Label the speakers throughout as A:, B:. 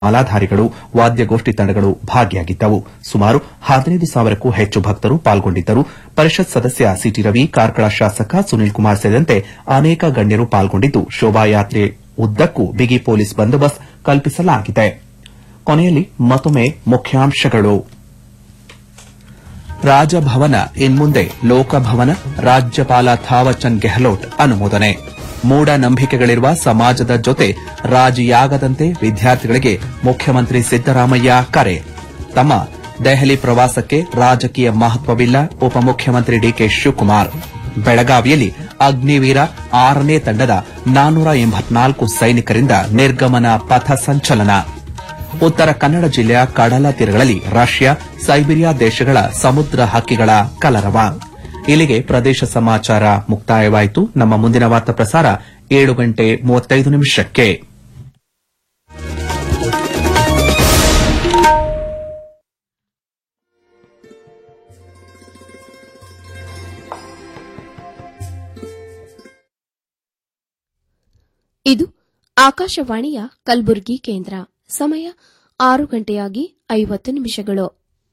A: ಮಾಲಾಧಾರಿಗಳು ವಾದ್ಯಗೋಷ್ಠಿ ತಂಡಗಳು ಭಾಗಿಯಾಗಿದ್ದವು ಸುಮಾರು ಹದಿನೈದು ಸಾವಿರಕ್ಕೂ ಹೆಚ್ಚು ಭಕ್ತರು ಪಾಲ್ಗೊಂಡಿದ್ದರು ಪರಿಷತ್ ಸದಸ್ಯ ಸಿಟಿ ರವಿ ಕಾರ್ಕಳ ಶಾಸಕ ಸುನೀಲ್ ಕುಮಾರ್ ಸೇರಿದಂತೆ ಅನೇಕ ಗಣ್ಯರು ಪಾಲ್ಗೊಂಡಿದ್ದು ಶೋಭಾಯಾತ್ರೆ ಉದ್ದಕ್ಕೂ ಬಿಗಿ ಪೊಲೀಸ್ ಬಂದೋಬಸ್ತ್ ಕಲ್ಪಿಸಲಾಗಿದೆ ಕೊನೆಯಲ್ಲಿ ಮತ್ತೊಮ್ಮೆ ಮುಖ್ಯಾಂಶಗಳು ರಾಜಭವನ ಇನ್ಮುಂದೆ ಲೋಕಭವನ ರಾಜ್ಯಪಾಲ ಥಾವರ್ಚಂದ್ ಗೆಹ್ಲೋಟ್ ಅನುಮೋದನೆ ಮೂಢನಂಬಿಕೆಗಳಿರುವ ಸಮಾಜದ ಜೊತೆ ರಾಜಿಯಾಗದಂತೆ ವಿದ್ಯಾರ್ಥಿಗಳಿಗೆ ಮುಖ್ಯಮಂತ್ರಿ ಸಿದ್ದರಾಮಯ್ಯ ಕರೆ ತಮ್ಮ ದೆಹಲಿ ಪ್ರವಾಸಕ್ಕೆ ರಾಜಕೀಯ ಮಹತ್ವವಿಲ್ಲ ಉಪಮುಖ್ಯಮಂತ್ರಿ ಡಿಕೆ ಶಿವಕುಮಾರ್ ಬೆಳಗಾವಿಯಲ್ಲಿ ಅಗ್ನಿವೀರ ಆರನೇ ತಂಡದ ನಾನ್ನೂರ ಎಂಬತ್ನಾಲ್ಕು ಸೈನಿಕರಿಂದ ನಿರ್ಗಮನ ಪಥ ಸಂಚಲನ ಉತ್ತರ ಕನ್ನಡ ಜಿಲ್ಲೆಯ ಕಡಲ ತೀರಗಳಲ್ಲಿ ರಷ್ಯಾ ಸೈಬೀರಿಯಾ ದೇಶಗಳ ಸಮುದ್ರ ಹಕ್ಕಿಗಳ ಕಲರವ ಇಲ್ಲಿಗೆ ಪ್ರದೇಶ ಸಮಾಚಾರ ಮುಕ್ತಾಯವಾಯಿತು ನಮ್ಮ ಮುಂದಿನ ವಾರ್ತಾ ಪ್ರಸಾರ ಏಳು ಗಂಟೆ ಮೂವತ್ತೈದು ನಿಮಿಷಕ್ಕೆ
B: ಇದು ಆಕಾಶವಾಣಿಯ ಕಲಬುರಗಿ ಕೇಂದ್ರ ಸಮಯ ಆರು ಗಂಟೆಯಾಗಿ ಐವತ್ತು ನಿಮಿಷಗಳು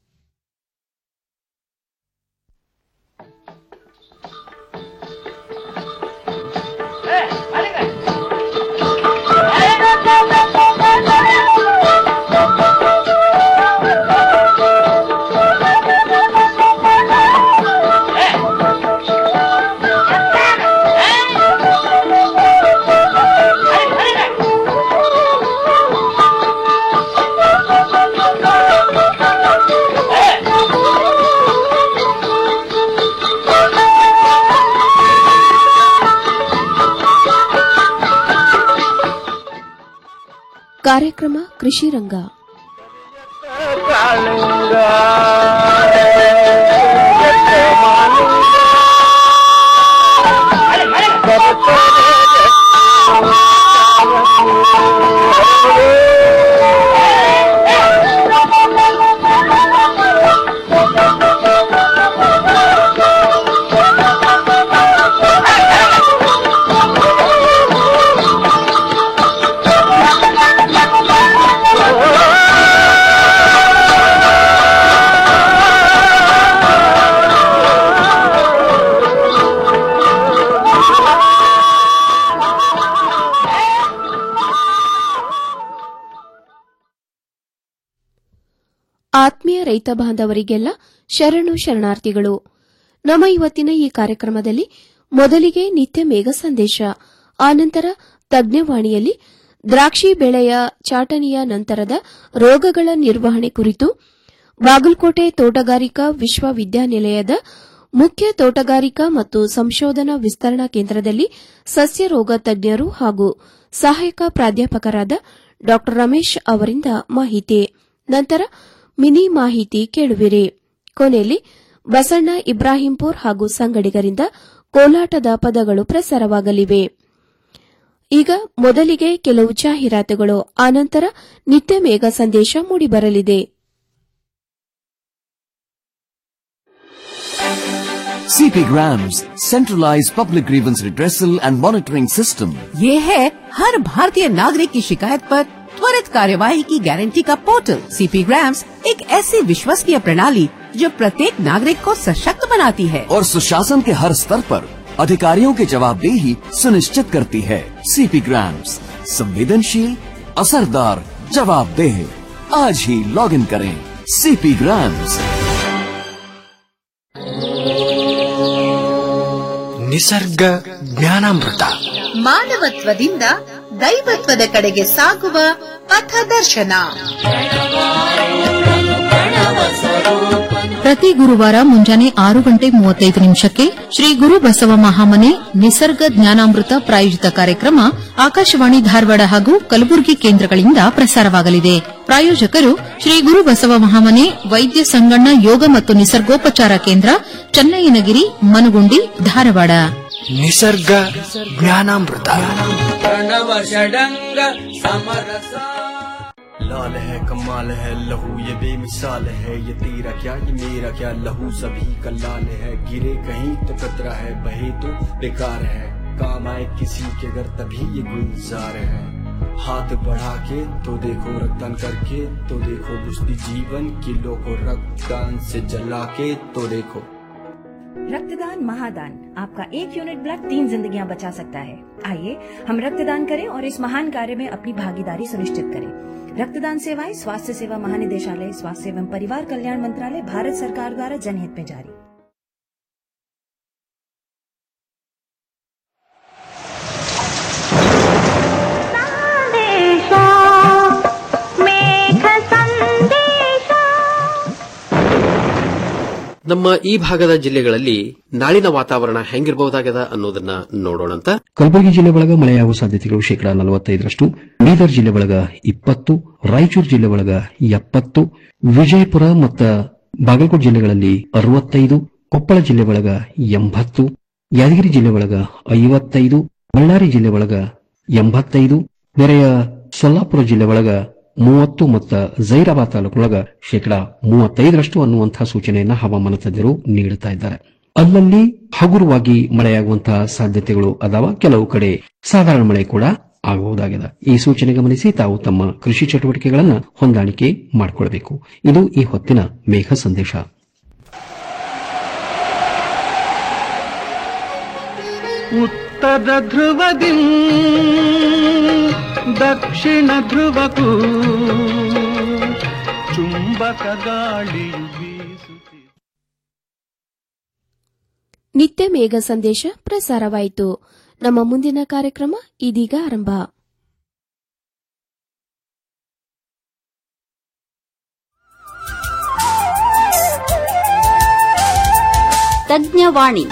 B: ಕಾರ್ಯಕ್ರಮ ಕೃಷಿ ರಂಗ ಆತ್ಮೀಯ ರೈತ ಬಾಂಧವರಿಗೆಲ್ಲ ಶರಣು ಶರಣಾರ್ಥಿಗಳು ನಮ್ಮ ಇವತ್ತಿನ ಈ ಕಾರ್ಯಕ್ರಮದಲ್ಲಿ ಮೊದಲಿಗೆ ನಿತ್ಯ ಮೇಘ ಸಂದೇಶ ಆನಂತರ ತಜ್ಞವಾಣಿಯಲ್ಲಿ ದ್ರಾಕ್ಷಿ ಬೆಳೆಯ ಚಾಟನೆಯ ನಂತರದ ರೋಗಗಳ ನಿರ್ವಹಣೆ ಕುರಿತು ಬಾಗಲಕೋಟೆ ತೋಟಗಾರಿಕಾ ವಿಶ್ವವಿದ್ಯಾನಿಲಯದ ಮುಖ್ಯ ತೋಟಗಾರಿಕಾ ಮತ್ತು ಸಂಶೋಧನಾ ವಿಸ್ತರಣಾ ಕೇಂದ್ರದಲ್ಲಿ ಸಸ್ಯ ರೋಗ ತಜ್ಞರು ಹಾಗೂ ಸಹಾಯಕ ಪ್ರಾಧ್ಯಾಪಕರಾದ ಡಾ ರಮೇಶ್ ಅವರಿಂದ ಮಾಹಿತಿ ನಂತರ ಮಿನಿ ಮಾಹಿತಿ ಕೇಳುವಿರಿ ಕೊನೆಯಲ್ಲಿ ಬಸಣ್ಣ ಇಬ್ರಾಹಿಂಪುರ್ ಹಾಗೂ ಸಂಗಡಿಗರಿಂದ ಕೋಲಾಟದ ಪದಗಳು ಪ್ರಸಾರವಾಗಲಿವೆ ಈಗ ಮೊದಲಿಗೆ ಕೆಲವು ಜಾಹೀರಾತುಗಳು ಆನಂತರ ನಿತ್ಯ ಮೇಘ ಸಂದೇಶ ಮೂಡಿಬರಲಿದೆ
C: CP Grams, centralized public grievance redressal and monitoring system.
D: ये है हर भारतीय नागरिक की शिकायत पर त्वरित कार्यवाही की गारंटी का पोर्टल सीपी ग्राम्स एक ऐसी विश्वसनीय प्रणाली जो प्रत्येक नागरिक को सशक्त बनाती है
C: और सुशासन के हर स्तर पर अधिकारियों की जवाबदेही सुनिश्चित करती है सीपी ग्राम्स संवेदनशील असरदार जवाबदेह आज ही लॉग इन करें सीपी ग्राम्स
E: ನಿಸರ್ಗ ಜ್ಞಾನಾಮೃತ
F: ಮಾನವತ್ವದಿಂದ ದೈವತ್ವದ ಕಡೆಗೆ ಸಾಗುವ ಪಥದರ್ಶನ
G: ಪ್ರತಿ ಗುರುವಾರ ಮುಂಜಾನೆ ಆರು ಗಂಟೆ ಮೂವತ್ತೈದು ನಿಮಿಷಕ್ಕೆ ಶ್ರೀ ಗುರು ಬಸವ ಮಹಾಮನೆ ನಿಸರ್ಗ ಜ್ಞಾನಾಮೃತ ಪ್ರಾಯೋಜಿತ ಕಾರ್ಯಕ್ರಮ ಆಕಾಶವಾಣಿ ಧಾರವಾಡ ಹಾಗೂ ಕಲಬುರಗಿ ಕೇಂದ್ರಗಳಿಂದ ಪ್ರಸಾರವಾಗಲಿದೆ ಪ್ರಾಯೋಜಕರು ಶ್ರೀ ಗುರು ಬಸವ ಮಹಾಮನೆ ವೈದ್ಯ ಸಂಗಣ್ಣ ಯೋಗ ಮತ್ತು ನಿಸರ್ಗೋಪಚಾರ ಕೇಂದ್ರ ಚನ್ನಯ್ಯನಗಿರಿ ಮನಗುಂಡಿ ಧಾರವಾಡ
E: ನಿಸರ್ಗ ಜ್ಞಾನಾಮೃತ
H: लाल है कमाल है लहू ये बेमिसाल है ये तेरा क्या ये मेरा क्या लहू सभी का लाल है गिरे कहीं तो कतरा है बहे तो बेकार है काम आए किसी के घर तभी ये गुलजार है हाथ बढ़ा के तो देखो रक्तदान करके तो देखो बुझती जीवन किलो को रक्तदान से जला के तो देखो
I: रक्तदान महादान आपका एक यूनिट ब्लड तीन जिंदगियां बचा सकता है आइए हम रक्तदान करें और इस महान कार्य में अपनी भागीदारी सुनिश्चित करें रक्तदान सेवाएं स्वास्थ्य सेवा महानिदेशालय स्वास्थ्य एवं परिवार कल्याण मंत्रालय भारत सरकार द्वारा जनहित में जारी
J: ನಮ್ಮ ಈ ಭಾಗದ ಜಿಲ್ಲೆಗಳಲ್ಲಿ ನಾಳಿನ ವಾತಾವರಣ ಹೆಂಗಿರಬಹುದಾಗದ ಅನ್ನೋದನ್ನ ನೋಡೋಣಂತ
K: ಕಲಬುರಗಿ ಜಿಲ್ಲೆ ಒಳಗ ಮಳೆಯಾಗುವ ಸಾಧ್ಯತೆಗಳು ಶೇಕಡಾ ನಲವತ್ತೈದರಷ್ಟು ಬೀದರ್ ಜಿಲ್ಲೆ ಒಳಗ ಇಪ್ಪತ್ತು ರಾಯಚೂರು ಜಿಲ್ಲೆ ಒಳಗ ಎಪ್ಪತ್ತು ವಿಜಯಪುರ ಮತ್ತು ಬಾಗಲಕೋಟೆ ಜಿಲ್ಲೆಗಳಲ್ಲಿ ಅರವತ್ತೈದು ಕೊಪ್ಪಳ ಜಿಲ್ಲೆ ಒಳಗ ಎಂಬತ್ತು ಯಾದಗಿರಿ ಜಿಲ್ಲೆ ಒಳಗ ಐವತ್ತೈದು ಬಳ್ಳಾರಿ ಜಿಲ್ಲೆ ಒಳಗ ಎಂಬತ್ತೈದು ನೆರೆಯ ಸೊಲ್ಲಾಪುರ ಜಿಲ್ಲೆ ಒಳಗ ಮೂವತ್ತು ಮತ್ತು ಜೈರಾಬಾದ್ ತಾಲೂಕಿನೊಳಗ ಶೇಕಡಾ ಮೂವತ್ತೈದರಷ್ಟು ಅನ್ನುವಂತಹ ಸೂಚನೆಯನ್ನ ಹವಾಮಾನ ತಜ್ಞರು ನೀಡುತ್ತಾ ಇದ್ದಾರೆ ಅಲ್ಲಲ್ಲಿ ಹಗುರವಾಗಿ ಮಳೆಯಾಗುವಂತಹ ಸಾಧ್ಯತೆಗಳು ಅದಾವ ಕೆಲವು ಕಡೆ ಸಾಧಾರಣ ಮಳೆ ಕೂಡ ಆಗಬಹುದಾಗಿದೆ ಈ ಸೂಚನೆ ಗಮನಿಸಿ ತಾವು ತಮ್ಮ ಕೃಷಿ ಚಟುವಟಿಕೆಗಳನ್ನು ಹೊಂದಾಣಿಕೆ ಮಾಡಿಕೊಳ್ಳಬೇಕು ಇದು ಈ ಹೊತ್ತಿನ ಮೇಘ ಸಂದೇಶ
L: ಉತ್ತರ ಧ್ರುವದಿ ದಕ್ಷಿಣ ಧ್ರುವಕ್ಕೂ ಚುಂಬಕ ಗಾಳಿಯು ಬೀಸುತ್ತಿದೆ
B: ನಿತ್ಯ ಮೇಘ ಸಂದೇಶ ಪ್ರಸಾರವಾಯಿತು ನಮ್ಮ ಮುಂದಿನ ಕಾರ್ಯಕ್ರಮ ಇದೀಗ ಆರಂಭ
M: ತಜ್ಞವಾಣಿ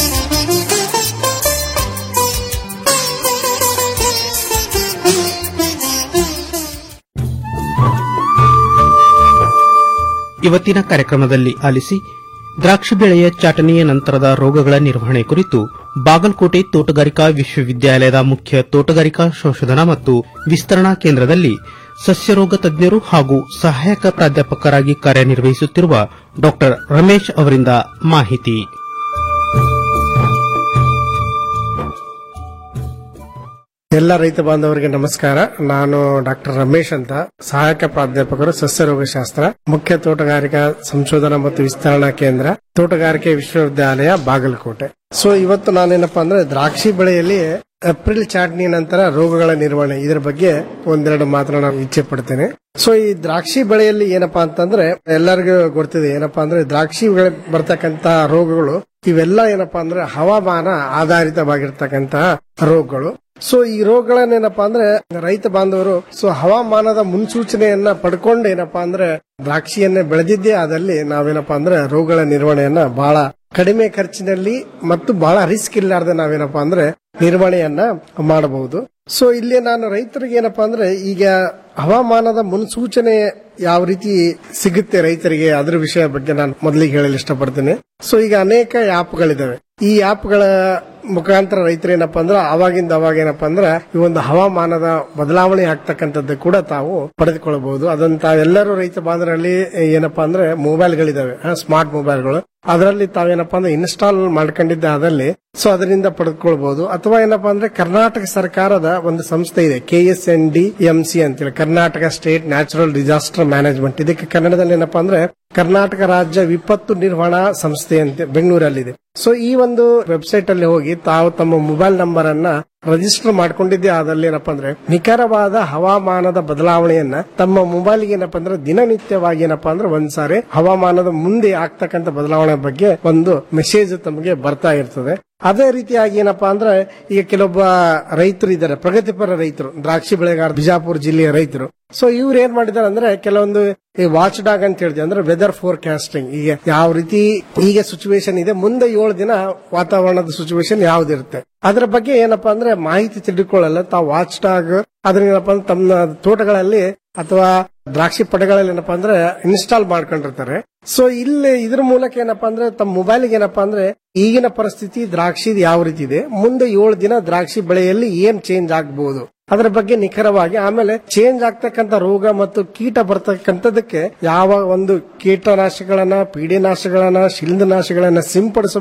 N: ಇವತ್ತಿನ ಕಾರ್ಯಕ್ರಮದಲ್ಲಿ ಆಲಿಸಿ ದ್ರಾಕ್ಷಿ ಬೆಳೆಯ ಚಾಟನೆಯ ನಂತರದ ರೋಗಗಳ ನಿರ್ವಹಣೆ ಕುರಿತು ಬಾಗಲಕೋಟೆ ತೋಟಗಾರಿಕಾ ವಿಶ್ವವಿದ್ಯಾಲಯದ ಮುಖ್ಯ ತೋಟಗಾರಿಕಾ ಸಂಶೋಧನಾ ಮತ್ತು ವಿಸ್ತರಣಾ ಕೇಂದ್ರದಲ್ಲಿ ಸಸ್ಯರೋಗ ತಜ್ಞರು ಹಾಗೂ ಸಹಾಯಕ ಪ್ರಾಧ್ಯಾಪಕರಾಗಿ ಕಾರ್ಯನಿರ್ವಹಿಸುತ್ತಿರುವ ಡಾ ರಮೇಶ್ ಅವರಿಂದ ಮಾಹಿತಿ
O: ಎಲ್ಲ ರೈತ ಬಾಂಧವರಿಗೆ ನಮಸ್ಕಾರ ನಾನು ಡಾಕ್ಟರ್ ರಮೇಶ್ ಅಂತ ಸಹಾಯಕ ಪ್ರಾಧ್ಯಾಪಕರು ಸಸ್ಯರೋಗಶಾಸ್ತ್ರ ಮುಖ್ಯ ತೋಟಗಾರಿಕಾ ಸಂಶೋಧನಾ ಮತ್ತು ವಿಸ್ತರಣಾ ಕೇಂದ್ರ ತೋಟಗಾರಿಕೆ ವಿಶ್ವವಿದ್ಯಾಲಯ ಬಾಗಲಕೋಟೆ ಸೊ ಇವತ್ತು ನಾನೇನಪ್ಪಾ ಅಂದ್ರೆ ದ್ರಾಕ್ಷಿ ಬೆಳೆಯಲ್ಲಿ ಏಪ್ರಿಲ್ ಚಾಟ್ನಿ ನಂತರ ರೋಗಗಳ ನಿರ್ವಹಣೆ ಇದರ ಬಗ್ಗೆ ಒಂದೆರಡು ಮಾತನಾಡ ಇಚ್ಛೆ ಪಡ್ತೇನೆ ಸೊ ಈ ದ್ರಾಕ್ಷಿ ಬೆಳೆಯಲ್ಲಿ ಏನಪ್ಪಾ ಅಂತಂದ್ರೆ ಎಲ್ಲರಿಗೂ ಗೊತ್ತಿದೆ ಏನಪ್ಪಾ ಅಂದ್ರೆ ದ್ರಾಕ್ಷಿ ಬೆಳೆ ಬರ್ತಕ್ಕಂತ ರೋಗಗಳು ಇವೆಲ್ಲ ಏನಪ್ಪಾ ಅಂದ್ರೆ ಹವಾಮಾನ ಆಧಾರಿತವಾಗಿರ್ತಕ್ಕಂತಹ ರೋಗಗಳು ಸೊ ಈ ರೋಗಗಳನ್ನೇನಪ್ಪಾ ಅಂದ್ರೆ ರೈತ ಬಾಂಧವರು ಸೊ ಹವಾಮಾನದ ಮುನ್ಸೂಚನೆಯನ್ನ ಪಡ್ಕೊಂಡು ಏನಪ್ಪಾ ಅಂದ್ರೆ ದ್ರಾಕ್ಷಿಯನ್ನೇ ಬೆಳೆದಿದ್ದೇ ಆದಲ್ಲಿ ನಾವೇನಪ್ಪಾ ಅಂದ್ರೆ ರೋಗಗಳ ನಿರ್ವಹಣೆಯನ್ನ ಬಹಳ ಕಡಿಮೆ ಖರ್ಚಿನಲ್ಲಿ ಮತ್ತು ಬಹಳ ರಿಸ್ಕ್ ಇಲ್ಲಾರ್ದೆ ನಾವೇನಪ್ಪಾ ಅಂದ್ರೆ ನಿರ್ವಹಣೆಯನ್ನ ಮಾಡಬಹುದು ಸೊ ಇಲ್ಲಿ ನಾನು ರೈತರಿಗೆ ಏನಪ್ಪಾ ಅಂದ್ರೆ ಈಗ ಹವಾಮಾನದ ಮುನ್ಸೂಚನೆ ಯಾವ ರೀತಿ ಸಿಗುತ್ತೆ ರೈತರಿಗೆ ಅದ್ರ ವಿಷಯ ಬಗ್ಗೆ ನಾನು ಮೊದಲಿಗೆ ಹೇಳಲು ಇಷ್ಟಪಡ್ತೇನೆ ಸೊ ಈಗ ಅನೇಕ ಆಪ್ಗಳಿದಾವೆ ಈ ಆಪ್ಗಳ ಮುಖಾಂತರ ರೈತರು ಏನಪ್ಪಾ ಅಂದ್ರೆ ಅವಾಗಿಂದ ಅವಾಗ ಏನಪ್ಪಾ ಅಂದ್ರೆ ಈ ಒಂದು ಹವಾಮಾನದ ಬದಲಾವಣೆ ಆಗ್ತಕ್ಕಂಥದ್ದು ಕೂಡ ತಾವು ಪಡೆದುಕೊಳ್ಳಬಹುದು ಅದನ್ನ ತಾವೆಲ್ಲರೂ ರೈತ ಬಾಂಧವರಲ್ಲಿ ಏನಪ್ಪಾ ಅಂದ್ರೆ ಮೊಬೈಲ್ಗಳಿದಾವೆ ಸ್ಮಾರ್ಟ್ ಮೊಬೈಲ್ಗಳು ಅದರಲ್ಲಿ ತಾವೇನಪ್ಪಾ ಅಂದ್ರೆ ಇನ್ಸ್ಟಾಲ್ ಮಾಡ್ಕೊಂಡಿದ್ದ ಅದಲ್ಲಿ ಸೊ ಅದರಿಂದ ಪಡೆದುಕೊಳ್ಬಹುದು ಅಥವಾ ಏನಪ್ಪಾ ಅಂದ್ರೆ ಕರ್ನಾಟಕ ಸರ್ಕಾರದ ಒಂದು ಸಂಸ್ಥೆ ಇದೆ K S N D M C ಅಂತೇಳಿ Karnataka state natural disaster management ಇದಕ್ಕೆ ಕನ್ನಡದಲ್ಲಿ ಏನಪ್ಪಾ ಅಂದ್ರೆ ಕರ್ನಾಟಕ ರಾಜ್ಯ ವಿಪತ್ತು ನಿರ್ವಹಣಾ ಸಂಸ್ಥೆ ಅಂತ ಬೆಂಗಳೂರಲ್ಲಿದೆ ಸೊ ಈ ಒಂದು ವೆಬ್ಸೈಟ್ ಅಲ್ಲಿ ಹೋಗಿ ತಾವು ತಮ್ಮ ಮೊಬೈಲ್ ನಂಬರ್ ಅನ್ನ ರಿಜಿಸ್ಟರ್ ಮಾಡ್ಕೊಂಡಿದ್ದೇ ಆದಲ್ಲಿ ಏನಪ್ಪಾ ಅಂದ್ರೆ ನಿಖರವಾದ ಹವಾಮಾನದ ಬದಲಾವಣೆಯನ್ನ ತಮ್ಮ ಮೊಬೈಲ್ ಏನಪ್ಪಾ ಅಂದ್ರೆ ದಿನನಿತ್ಯವಾಗಿ ಏನಪ್ಪಾ ಅಂದ್ರೆ ಒಂದ್ಸಾರಿ ಹವಾಮಾನದ ಮುಂದೆ ಆಗ್ತಕ್ಕಂಥ ಬದಲಾವಣೆ ಬಗ್ಗೆ ಒಂದು ಮೆಸೇಜ್ ತಮಗೆ ಬರ್ತಾ ಇರ್ತದೆ ಅದೇ ರೀತಿಯಾಗಿ ಏನಪ್ಪಾ ಅಂದ್ರೆ ಈಗ ಕೆಲವೊಬ್ಬ ರೈತರು ಇದ್ದಾರೆ ಪ್ರಗತಿಪರ ರೈತರು ದ್ರಾಕ್ಷಿ ಬೆಳೆಗಾರ ಬಿಜಾಪುರ ಜಿಲ್ಲೆಯ ರೈತರು ಸೊ ಇವ್ರು ಏನ್ ಮಾಡಿದ್ದಾರೆ ಅಂದ್ರೆ ಕೆಲವೊಂದು ಈ ವಾಚ್ ಡಾಗ್ ಅಂತ ಹೇಳಿದೆ ಅಂದ್ರೆ ವೆದರ್ ಫೋರ್ಕಾಸ್ಟಿಂಗ್ ಈಗ ಯಾವ ರೀತಿ ಈಗ ಸಿಚುವೇಶನ್ ಇದೆ ಮುಂದೆ ಏಳು ದಿನ ವಾತಾವರಣದ ಸಿಚುವೇಶನ್ ಯಾವ್ದಿರುತ್ತೆ ಅದರ ಬಗ್ಗೆ ಏನಪ್ಪಾ ಅಂದ್ರೆ ಮಾಹಿತಿ ತಿಳಿದುಕೊಳ್ಳಲ್ಲ ತಾವು ವಾಚ್ ಡಾಗ್ ಅದನ್ನ ಏನಪ್ಪಾ ಅಂದ್ರೆ ತಮ್ಮ ತೋಟಗಳಲ್ಲಿ ಅಥವಾ ದ್ರಾಕ್ಷಿ ಪಡೆಗಳಲ್ಲಿ ಏನಪ್ಪಾ ಅಂದ್ರೆ ಇನ್ಸ್ಟಾಲ್ ಮಾಡ್ಕೊಂಡಿರ್ತಾರೆ ಸೊ ಇಲ್ಲಿ ಇದ್ರ ಮೂಲಕ ಏನಪ್ಪಾ ಅಂದ್ರೆ ತಮ್ಮ ಮೊಬೈಲ್ ಏನಪ್ಪಾ ಅಂದ್ರೆ ಈಗಿನ ಪರಿಸ್ಥಿತಿ ದ್ರಾಕ್ಷಿ ಯಾವ ರೀತಿ ಇದೆ ಮುಂದೆ ಏಳು ದಿನ ದ್ರಾಕ್ಷಿ ಬೆಳೆಯಲ್ಲಿ ಏನ್ ಚೇಂಜ್ ಆಗಬಹುದು ಅದರ ಬಗ್ಗೆ ನಿಖರವಾಗಿ ಆಮೇಲೆ ಚೇಂಜ್ ಆಗ್ತಕ್ಕಂಥ ರೋಗ ಮತ್ತು ಕೀಟ ಬರ್ತಕ್ಕಂಥದಕ್ಕೆ ಯಾವ ಒಂದು ಕೀಟನಾಶಗಳನ್ನ ಪೀಡಿನಾಶಗಳನ್ನ ಶಿಲಿಂದನಾಶಗಳನ್ನ ಸಿಂಪಡಿಸಬೇಕು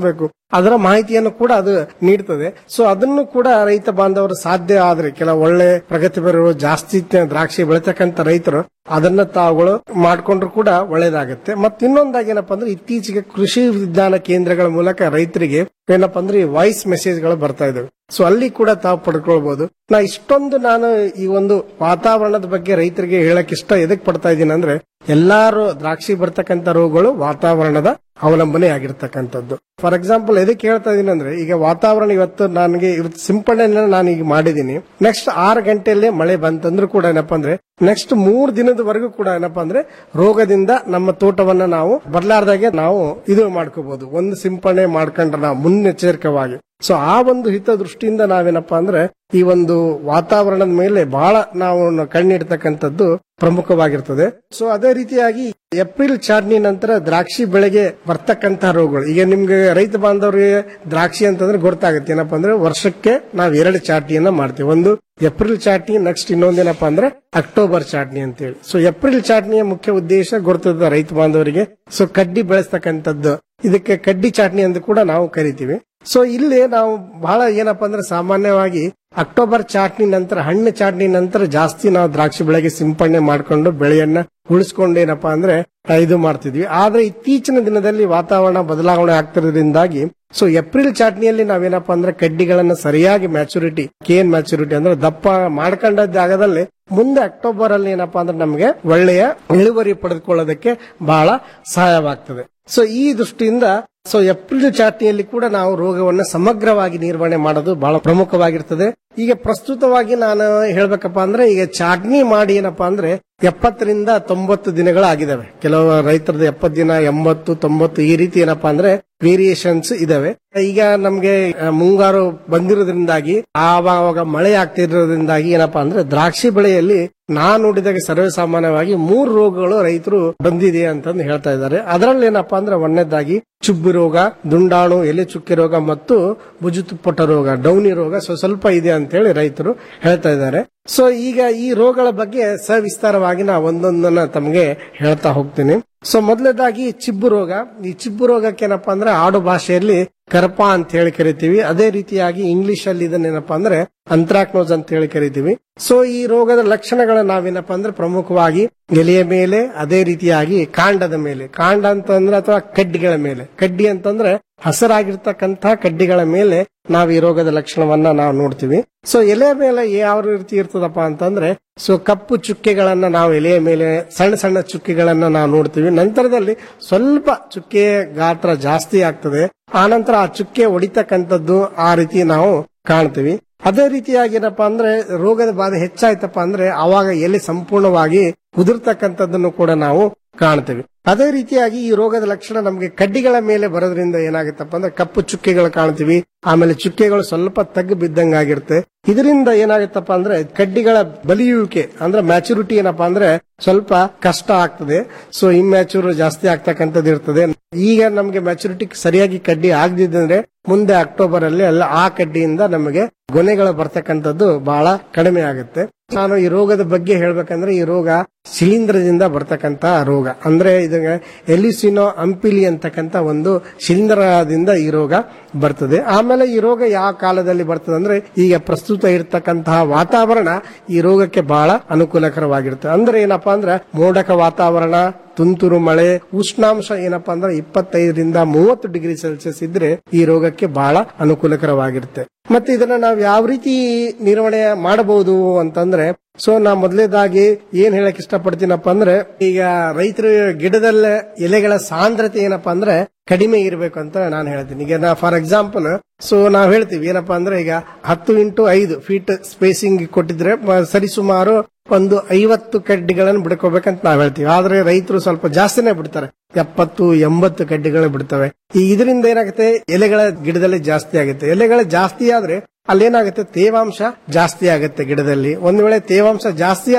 O: ಅದರ ಮಾಹಿತಿಯನ್ನು ಕೂಡ ಅದು ನೀಡ್ತದೆ ಸೊ ಅದನ್ನು ಕೂಡ ರೈತ ಬಾಂಧವರು ಸಾಧ್ಯ ಆದ್ರೆ ಕೆಲವು ಒಳ್ಳೆ ಪ್ರಗತಿಪರರು ಜಾಸ್ತಿ ದ್ರಾಕ್ಷಿ ಬೆಳಿತಕ್ಕಂತ ರೈತರು ಅದನ್ನ ತಾವುಗಳು ಮಾಡ್ಕೊಂಡ್ರು ಕೂಡ ಒಳ್ಳೇದಾಗುತ್ತೆ ಮತ್ತೆ ಇನ್ನೊಂದಾಗಿ ಏನಪ್ಪಾ ಅಂದ್ರೆ ಇತ್ತೀಚೆಗೆ ಕೃಷಿ ವಿಜ್ಞಾನ ಕೇಂದ್ರಗಳ ಮೂಲಕ ರೈತರಿಗೆ ಏನಪ್ಪಾ ಅಂದ್ರೆ ವಾಯ್ಸ್ ಮೆಸೇಜ್ ಗಳು ಬರ್ತಾ ಇದಾವೆ ಸೊ ಅಲ್ಲಿ ಕೂಡ ತಾವು ಪಡ್ಕೊಳ್ಬಹುದು ನಾ ಇಷ್ಟೊಂದು ನಾನು ಈ ಒಂದು ವಾತಾವರಣದ ಬಗ್ಗೆ ರೈತರಿಗೆ ಹೇಳಕ್ ಇಷ್ಟ ಎದಕ್ ಪಡ್ತಾ ಇದ್ದೀನಿ ಅಂದ್ರೆ ಎಲ್ಲಾರು ದ್ರಾಕ್ಷಿ ಬರ್ತಕ್ಕಂಥ ರೋಗಗಳು ವಾತಾವರಣದ ಅವಲಂಬನೆ ಆಗಿರ್ತಕ್ಕಂಥದ್ದು ಫಾರ್ ಎಕ್ಸಾಂಪಲ್ ಎದಕ್ಕೆ ಹೇಳ್ತಾ ಇದೀನಿ ಅಂದ್ರೆ ಈಗ ವಾತಾವರಣ ಇವತ್ತು ನನಗೆ ಇವತ್ತು ಸಿಂಪಡಣೆ ನಾನು ಈಗ ಮಾಡಿದೀನಿ ನೆಕ್ಸ್ಟ್ ಆರು ಗಂಟೆಯಲ್ಲೇ ಮಳೆ ಬಂತಂದ್ರೂ ಕೂಡ ಏನಪ್ಪಾ ಅಂದ್ರೆ ನೆಕ್ಸ್ಟ್ ಮೂರ್ ದಿನದವರೆಗೂ ಕೂಡ ಏನಪ್ಪಾ ಅಂದ್ರೆ ರೋಗದಿಂದ ನಮ್ಮ ತೋಟವನ್ನ ನಾವು ಬದಲಾರ್ದಾಗೆ ನಾವು ಇದು ಮಾಡ್ಕೋಬಹುದು ಒಂದು ಸಿಂಪಡಣೆ ಮಾಡ್ಕೊಂಡ್ರೆ ನಾವು ಮುನ್ನೆಚ್ಚರಿಕವಾಗಿ ಸೊ ಆ ಒಂದು ಹಿತದೃಷ್ಟಿಯಿಂದ ನಾವೇನಪ್ಪಾ ಅಂದ್ರೆ ಈ ಒಂದು ವಾತಾವರಣದ ಮೇಲೆ ಬಹಳ ನಾವು ಕಣ್ಣಿಡ್ತಕ್ಕಂಥದ್ದು ಪ್ರಮುಖವಾಗಿರ್ತದೆ ಸೊ ಅದೇ ರೀತಿಯಾಗಿ ಏಪ್ರಿಲ್ ಚಾಡ್ನಿ ನಂತರ ದ್ರಾಕ್ಷಿ ಬೆಳೆಗೆ ಬರ್ತಕ್ಕಂತ ರೋಗಗಳು ಈಗ ನಿಮ್ಗೆ ರೈತ ಬಾಂಧವರಿಗೆ ದ್ರಾಕ್ಷಿ ಅಂತಂದ್ರೆ ಗೊತ್ತಾಗುತ್ತೆ ಏನಪ್ಪಾ ಅಂದ್ರೆ ವರ್ಷಕ್ಕೆ ನಾವು ಎರಡು ಚಾಟ್ನಿಯನ್ನ ಮಾಡ್ತೀವಿ ಒಂದು ಏಪ್ರಿಲ್ ಚಾಟ್ನಿ ನೆಕ್ಸ್ಟ್ ಇನ್ನೊಂದೇನಪ್ಪಾ ಅಂದ್ರೆ ಅಕ್ಟೋಬರ್ ಚಾಟ್ನಿ ಅಂತೇಳಿ ಸೊ ಏಪ್ರಿಲ್ ಚಾಟ್ನಿಯ ಮುಖ್ಯ ಉದ್ದೇಶ ಗೊತ್ತದ ರೈತ ಬಾಂಧವರಿಗೆ ಸೊ ಕಡ್ಡಿ ಬೆಳೆಸ್ತಕ್ಕಂಥದ್ದು ಇದಕ್ಕೆ ಕಡ್ಡಿ ಚಾಟ್ನಿ ಅಂತ ಕೂಡ ನಾವು ಕರಿತೀವಿ ಸೊ ಇಲ್ಲಿ ನಾವು ಬಹಳ ಏನಪ್ಪಾ ಅಂದ್ರೆ ಸಾಮಾನ್ಯವಾಗಿ ಅಕ್ಟೋಬರ್ ಚಾಟ್ನಿ ನಂತರ ಹಣ್ಣು ಚಾಟ್ನಿ ನಂತರ ಜಾಸ್ತಿ ನಾವು ದ್ರಾಕ್ಷಿ ಬೆಳೆಗೆ ಸಿಂಪಡಣೆ ಮಾಡ್ಕೊಂಡು ಬೆಳೆಯನ್ನ ಉಳಿಸ್ಕೊಂಡು ಏನಪ್ಪಾ ಅಂದ್ರೆ ಇದು ಮಾಡ್ತಿದ್ವಿ ಆದ್ರೆ ಇತ್ತೀಚಿನ ದಿನದಲ್ಲಿ ವಾತಾವರಣ ಬದಲಾವಣೆ ಆಗ್ತಿರೋದ್ರಿಂದಾಗಿ ಸೊ ಏಪ್ರಿಲ್ ಚಾಟ್ನಿಯಲ್ಲಿ ನಾವೇನಪ್ಪಾ ಅಂದ್ರೆ ಕಡ್ಡಿಗಳನ್ನ ಸರಿಯಾಗಿ ಮ್ಯಾಚುರಿಟಿ ಕೇನ್ ಮ್ಯಾಚುರಿಟಿ ಅಂದ್ರೆ ದಪ್ಪ ಮಾಡ್ಕೊಂಡ ಜಾಗದಲ್ಲಿ ಮುಂದೆ ಅಕ್ಟೋಬರ್ ಅಲ್ಲಿ ಏನಪ್ಪಾ ಅಂದ್ರೆ ನಮಗೆ ಒಳ್ಳೆಯ ಇಳುವರಿ ಪಡೆದುಕೊಳ್ಳೋದಕ್ಕೆ ಬಹಳ ಸಹಾಯವಾಗ್ತದೆ ಸೊ ಈ ದೃಷ್ಟಿಯಿಂದ ಸೊ ಏಪ್ರಿಲ್ ಚಾಟ್ನಿಯಲ್ಲಿ ಕೂಡ ನಾವು ರೋಗವನ್ನು ಸಮಗ್ರವಾಗಿ ನಿರ್ವಹಣೆ ಮಾಡೋದು ಬಹಳ ಪ್ರಮುಖವಾಗಿರ್ತದೆ ಈಗ ಪ್ರಸ್ತುತವಾಗಿ ನಾನು ಹೇಳ್ಬೇಕಪ್ಪ ಅಂದ್ರೆ ಈಗ ಚಾಟ್ನಿ ಮಾಡಿ ಏನಪ್ಪಾ ಅಂದ್ರೆ ಎಪ್ಪತ್ತರಿಂದ ತೊಂಬತ್ತು ದಿನಗಳಾಗಿದ್ದಾವೆ ಕೆಲವು ರೈತರದ್ದು ಎಪ್ಪತ್ತು ದಿನ ಎಂಬತ್ತು ತೊಂಬತ್ತು ಈ ರೀತಿ ಏನಪ್ಪಾ ಅಂದ್ರೆ ವೇರಿಯೇಷನ್ಸ್ ಇದಾವೆ ಈಗ ನಮ್ಗೆ ಆ, ಮುಂಗಾರು ಬಂದಿರೋದ್ರಿಂದಾಗಿ ಆವಾಗ ಮಳೆ ಆಗ್ತಿರೋದ್ರಿಂದಾಗಿ ಏನಪ್ಪಾ ಅಂದ್ರೆ ದ್ರಾಕ್ಷಿ ಬೆಳೆಯಲ್ಲಿ ನಾನ್ ನೋಡಿದಾಗ ಸರ್ವೇ ಸಾಮಾನ್ಯವಾಗಿ ಮೂರು ರೋಗಗಳು ರೈತರು ಬಂದಿದೆ ಅಂತಂದು ಹೇಳ್ತಾ ಇದ್ದಾರೆ ಅದರಲ್ಲಿ ಏನಪ್ಪಾ ಅಂದ್ರೆ ಒಂದನೇದಾಗಿ ಚುಬ್ಬು ರೋಗ ದುಂಡಾಣು ಎಲೆ ಚುಕ್ಕೆ ರೋಗ ಮತ್ತು ಭುಜುತುಪ್ಪಟ ರೋಗ ಡೌನಿ ರೋಗ ಸೊ ಸ್ವಲ್ಪ ಇದೆ ಅಂತ ಹೇಳಿ ರೈತರು ಹೇಳ್ತಾ ಇದ್ದಾರೆ ಸೊ ಈಗ ಈ ರೋಗಗಳ ಬಗ್ಗೆ ಸವಿಸ್ತಾರವಾಗಿ ನಾ ಒಂದೊಂದನ್ನ ತಮಗೆ ಹೇಳ್ತಾ ಹೋಗ್ತೀನಿ ಸೊ ಮೊದಲನೇದಾಗಿ ಚಿಬ್ಬು ರೋಗ ಈ ಚಿಬ್ಬು ರೋಗಕ್ಕೆ ಏನಪ್ಪಾ ಅಂದ್ರೆ ಆಡು ಭಾಷೆಯಲ್ಲಿ ಕರಪ ಅಂತ ಹೇಳಿ ಕರಿತೀವಿ ಅದೇ ರೀತಿಯಾಗಿ ಇಂಗ್ಲಿಷ್ ಅಲ್ಲಿ ಇದನ್ನೇನಪ್ಪಾ ಅಂದ್ರೆ ಅಂತ್ರಾಕ್ನೋಸ್ ಅಂತ ಹೇಳಿ ಕರಿತೀವಿ ಸೊ ಈ ರೋಗದ ಲಕ್ಷಣಗಳ ನಾವೇನಪ್ಪಾ ಅಂದ್ರೆ ಪ್ರಮುಖವಾಗಿ ಎಲೆಯ ಮೇಲೆ ಅದೇ ರೀತಿಯಾಗಿ ಕಾಂಡದ ಮೇಲೆ ಕಾಂಡ ಅಂತಂದ್ರೆ ಅಥವಾ ಕಡ್ಡಿಗಳ ಮೇಲೆ ಕಡ್ಡಿ ಅಂತಂದ್ರೆ ಹಸರಾಗಿರ್ತಕ್ಕಂಥ ಕಡ್ಡಿಗಳ ಮೇಲೆ ನಾವು ಈ ರೋಗದ ಲಕ್ಷಣವನ್ನ ನಾವು ನೋಡ್ತೀವಿ ಸೊ ಎಲೆ ಮೇಲೆ ಯಾವ ರೀತಿ ಇರ್ತದಪ್ಪ ಅಂತಂದ್ರೆ ಸೊ ಕಪ್ಪು ಚುಕ್ಕೆಗಳನ್ನ ನಾವು ಎಲೆಯ ಮೇಲೆ ಸಣ್ಣ ಸಣ್ಣ ಚುಕ್ಕೆಗಳನ್ನ ನಾವು ನೋಡ್ತೀವಿ ನಂತರದಲ್ಲಿ ಸ್ವಲ್ಪ ಚುಕ್ಕೆ ಗಾತ್ರ ಜಾಸ್ತಿ ಆಗ್ತದೆ ಆನಂತರ ಆ ಚುಕ್ಕೆ ಹೊಡಿತಕ್ಕಂಥದ್ದು ಆ ರೀತಿ ನಾವು ಕಾಣ್ತೀವಿ ಅದೇ ರೀತಿಯಾಗಿ ಏನಪ್ಪಾ ಅಂದ್ರೆ ರೋಗದ ಬಾಧೆ ಹೆಚ್ಚಾಯ್ತಪ್ಪ ಅಂದ್ರೆ ಅವಾಗ ಎಲೆ ಸಂಪೂರ್ಣವಾಗಿ ಉದುರ್ತಕ್ಕಂಥದ್ದನ್ನು ಕೂಡ ನಾವು ಕಾಣ್ತೇವೆ ಅದೇ ರೀತಿಯಾಗಿ ಈ ರೋಗದ ಲಕ್ಷಣ ನಮಗೆ ಕಡ್ಡಿಗಳ ಮೇಲೆ ಬರೋದ್ರಿಂದ ಏನಾಗುತ್ತಪ್ಪ ಅಂದ್ರೆ ಕಪ್ಪು ಚುಕ್ಕೆಗಳು ಕಾಣ್ತೀವಿ ಆಮೇಲೆ ಚುಕ್ಕೆಗಳು ಸ್ವಲ್ಪ ತಗ್ಗು ಬಿದ್ದಂಗಾಗಿರುತ್ತೆ ಇದರಿಂದ ಏನಾಗುತ್ತಪ್ಪ ಅಂದ್ರೆ ಕಡ್ಡಿಗಳ ಬಲಿಯುವಿಕೆ ಅಂದ್ರೆ ಮ್ಯಾಚುರಿಟಿ ಏನಪ್ಪಾ ಅಂದ್ರೆ ಸ್ವಲ್ಪ ಕಷ್ಟ ಆಗ್ತದೆ ಸೊ ಇಮ್ಯಾಚೂರ್ ಜಾಸ್ತಿ ಆಗ್ತಕ್ಕಂಥದ್ದು ಇರ್ತದೆ ಈಗ ನಮಗೆ ಮ್ಯಾಚುರಿಟಿ ಸರಿಯಾಗಿ ಕಡ್ಡಿ ಆಗದಿದ್ದಂದ್ರೆ ಮುಂದೆ ಅಕ್ಟೋಬರ್ ಅಲ್ಲಿ ಎಲ್ಲ ಆ ಕಡ್ಡಿಯಿಂದ ನಮಗೆ ಗೊನೆಗಳು ಬರ್ತಕ್ಕಂಥದ್ದು ಬಹಳ ಕಡಿಮೆ ಆಗುತ್ತೆ ನಾನು ಈ ರೋಗದ ಬಗ್ಗೆ ಹೇಳ್ಬೇಕಂದ್ರೆ ಈ ರೋಗ ಶಿಲೀಂಧ್ರದಿಂದ ಬರ್ತಕ್ಕಂತ ರೋಗ ಅಂದ್ರೆ ಇದು ಎಲಿಸಿನೋ ಅಂಪಿಲಿ ಅಂತಕ್ಕಂತ ಒಂದು ಶಿಲೀಂಧ್ರದಿಂದ ಈ ರೋಗ ಬರ್ತದೆ ಆಮೇಲೆ ಈ ರೋಗ ಯಾವ ಕಾಲದಲ್ಲಿ ಬರ್ತದೆ ಅಂದ್ರೆ ಈಗ ಪ್ರಸ್ತುತ ಇರತಕ್ಕಂತಹ ವಾತಾವರಣ ಈ ರೋಗಕ್ಕೆ ಬಹಳ ಅನುಕೂಲಕರವಾಗಿರುತ್ತೆ ಅಂದ್ರೆ ಏನಪ್ಪಾ ಅಂದ್ರೆ ಮೋಡಕ ವಾತಾವರಣ ತುಂತುರು ಮಳೆ ಉಷ್ಣಾಂಶ ಏನಪ್ಪಾ ಅಂದ್ರೆ ಇಪ್ಪತ್ತೈದರಿಂದ ಮೂವತ್ತು ಡಿಗ್ರಿ ಸೆಲ್ಸಿಯಸ್ ಇದ್ರೆ ಈ ರೋಗಕ್ಕೆ ಬಹಳ ಅನುಕೂಲಕರವಾಗಿರುತ್ತೆ ಮತ್ತೆ ಇದನ್ನ ನಾವು ಯಾವ ರೀತಿ ನಿರ್ವಹಣೆ ಮಾಡಬಹುದು ಅಂತಂದ್ರೆ ಸೊ ನಾ ಮೊದಲೇದಾಗಿ ಏನ್ ಹೇಳಕ್ ಇಷ್ಟಪಡ್ತೀನಪ್ಪ ಅಂದ್ರೆ ಈಗ ರೈತರು ಗಿಡದಲ್ಲ ಎಲೆಗಳ ಸಾಂದ್ರತೆ ಏನಪ್ಪಾ ಅಂದ್ರೆ ಕಡಿಮೆ ಇರಬೇಕು ಅಂತ ನಾನು ಹೇಳ್ತೀನಿ ಈಗ ನಾ ಫಾರ್ ಎಕ್ಸಾಂಪಲ್ ಸೊ ನಾವ್ ಹೇಳ್ತೀವಿ ಏನಪ್ಪಾ ಅಂದ್ರೆ ಈಗ ಹತ್ತು ಇಂಟು ಐದು ಫೀಟ್ ಸ್ಪೇಸಿಂಗ್ ಕೊಟ್ಟಿದ್ರೆ ಮ- ಸರಿಸುಮಾರು ಒಂದು ಐವತ್ತು ಕಡ್ಡಿಗಳನ್ನು ಬಿಡ್ಕೋಬೇಕಂತ ನಾವ್ ಹೇಳ್ತೀವಿ ಆದ್ರೆ ರೈತರು ಸ್ವಲ್ಪ ಜಾಸ್ತಿನೇ ಬಿಡ್ತಾರೆ ಎಪ್ಪತ್ತು ಎಂಬತ್ತು ಕಡ್ಡಿಗಳು ಬಿಡ್ತವೆ ಈ ಇದರಿಂದ ಏನಾಗುತ್ತೆ ಎಲೆಗಳ ಗಿಡದಲ್ಲಿ ಜಾಸ್ತಿ ಆಗುತ್ತೆ ಎಲೆಗಳ ಜಾಸ್ತಿ ಆದ್ರೆ ಅಲ್ಲೇನಾಗುತ್ತೆ ತೇವಾಂಶ ಜಾಸ್ತಿ ಆಗುತ್ತೆ ಗಿಡದಲ್ಲಿ ಒಂದ್ ವೇಳೆ ತೇವಾಂಶ ಜಾಸ್ತಿ ಆದ್ರೆ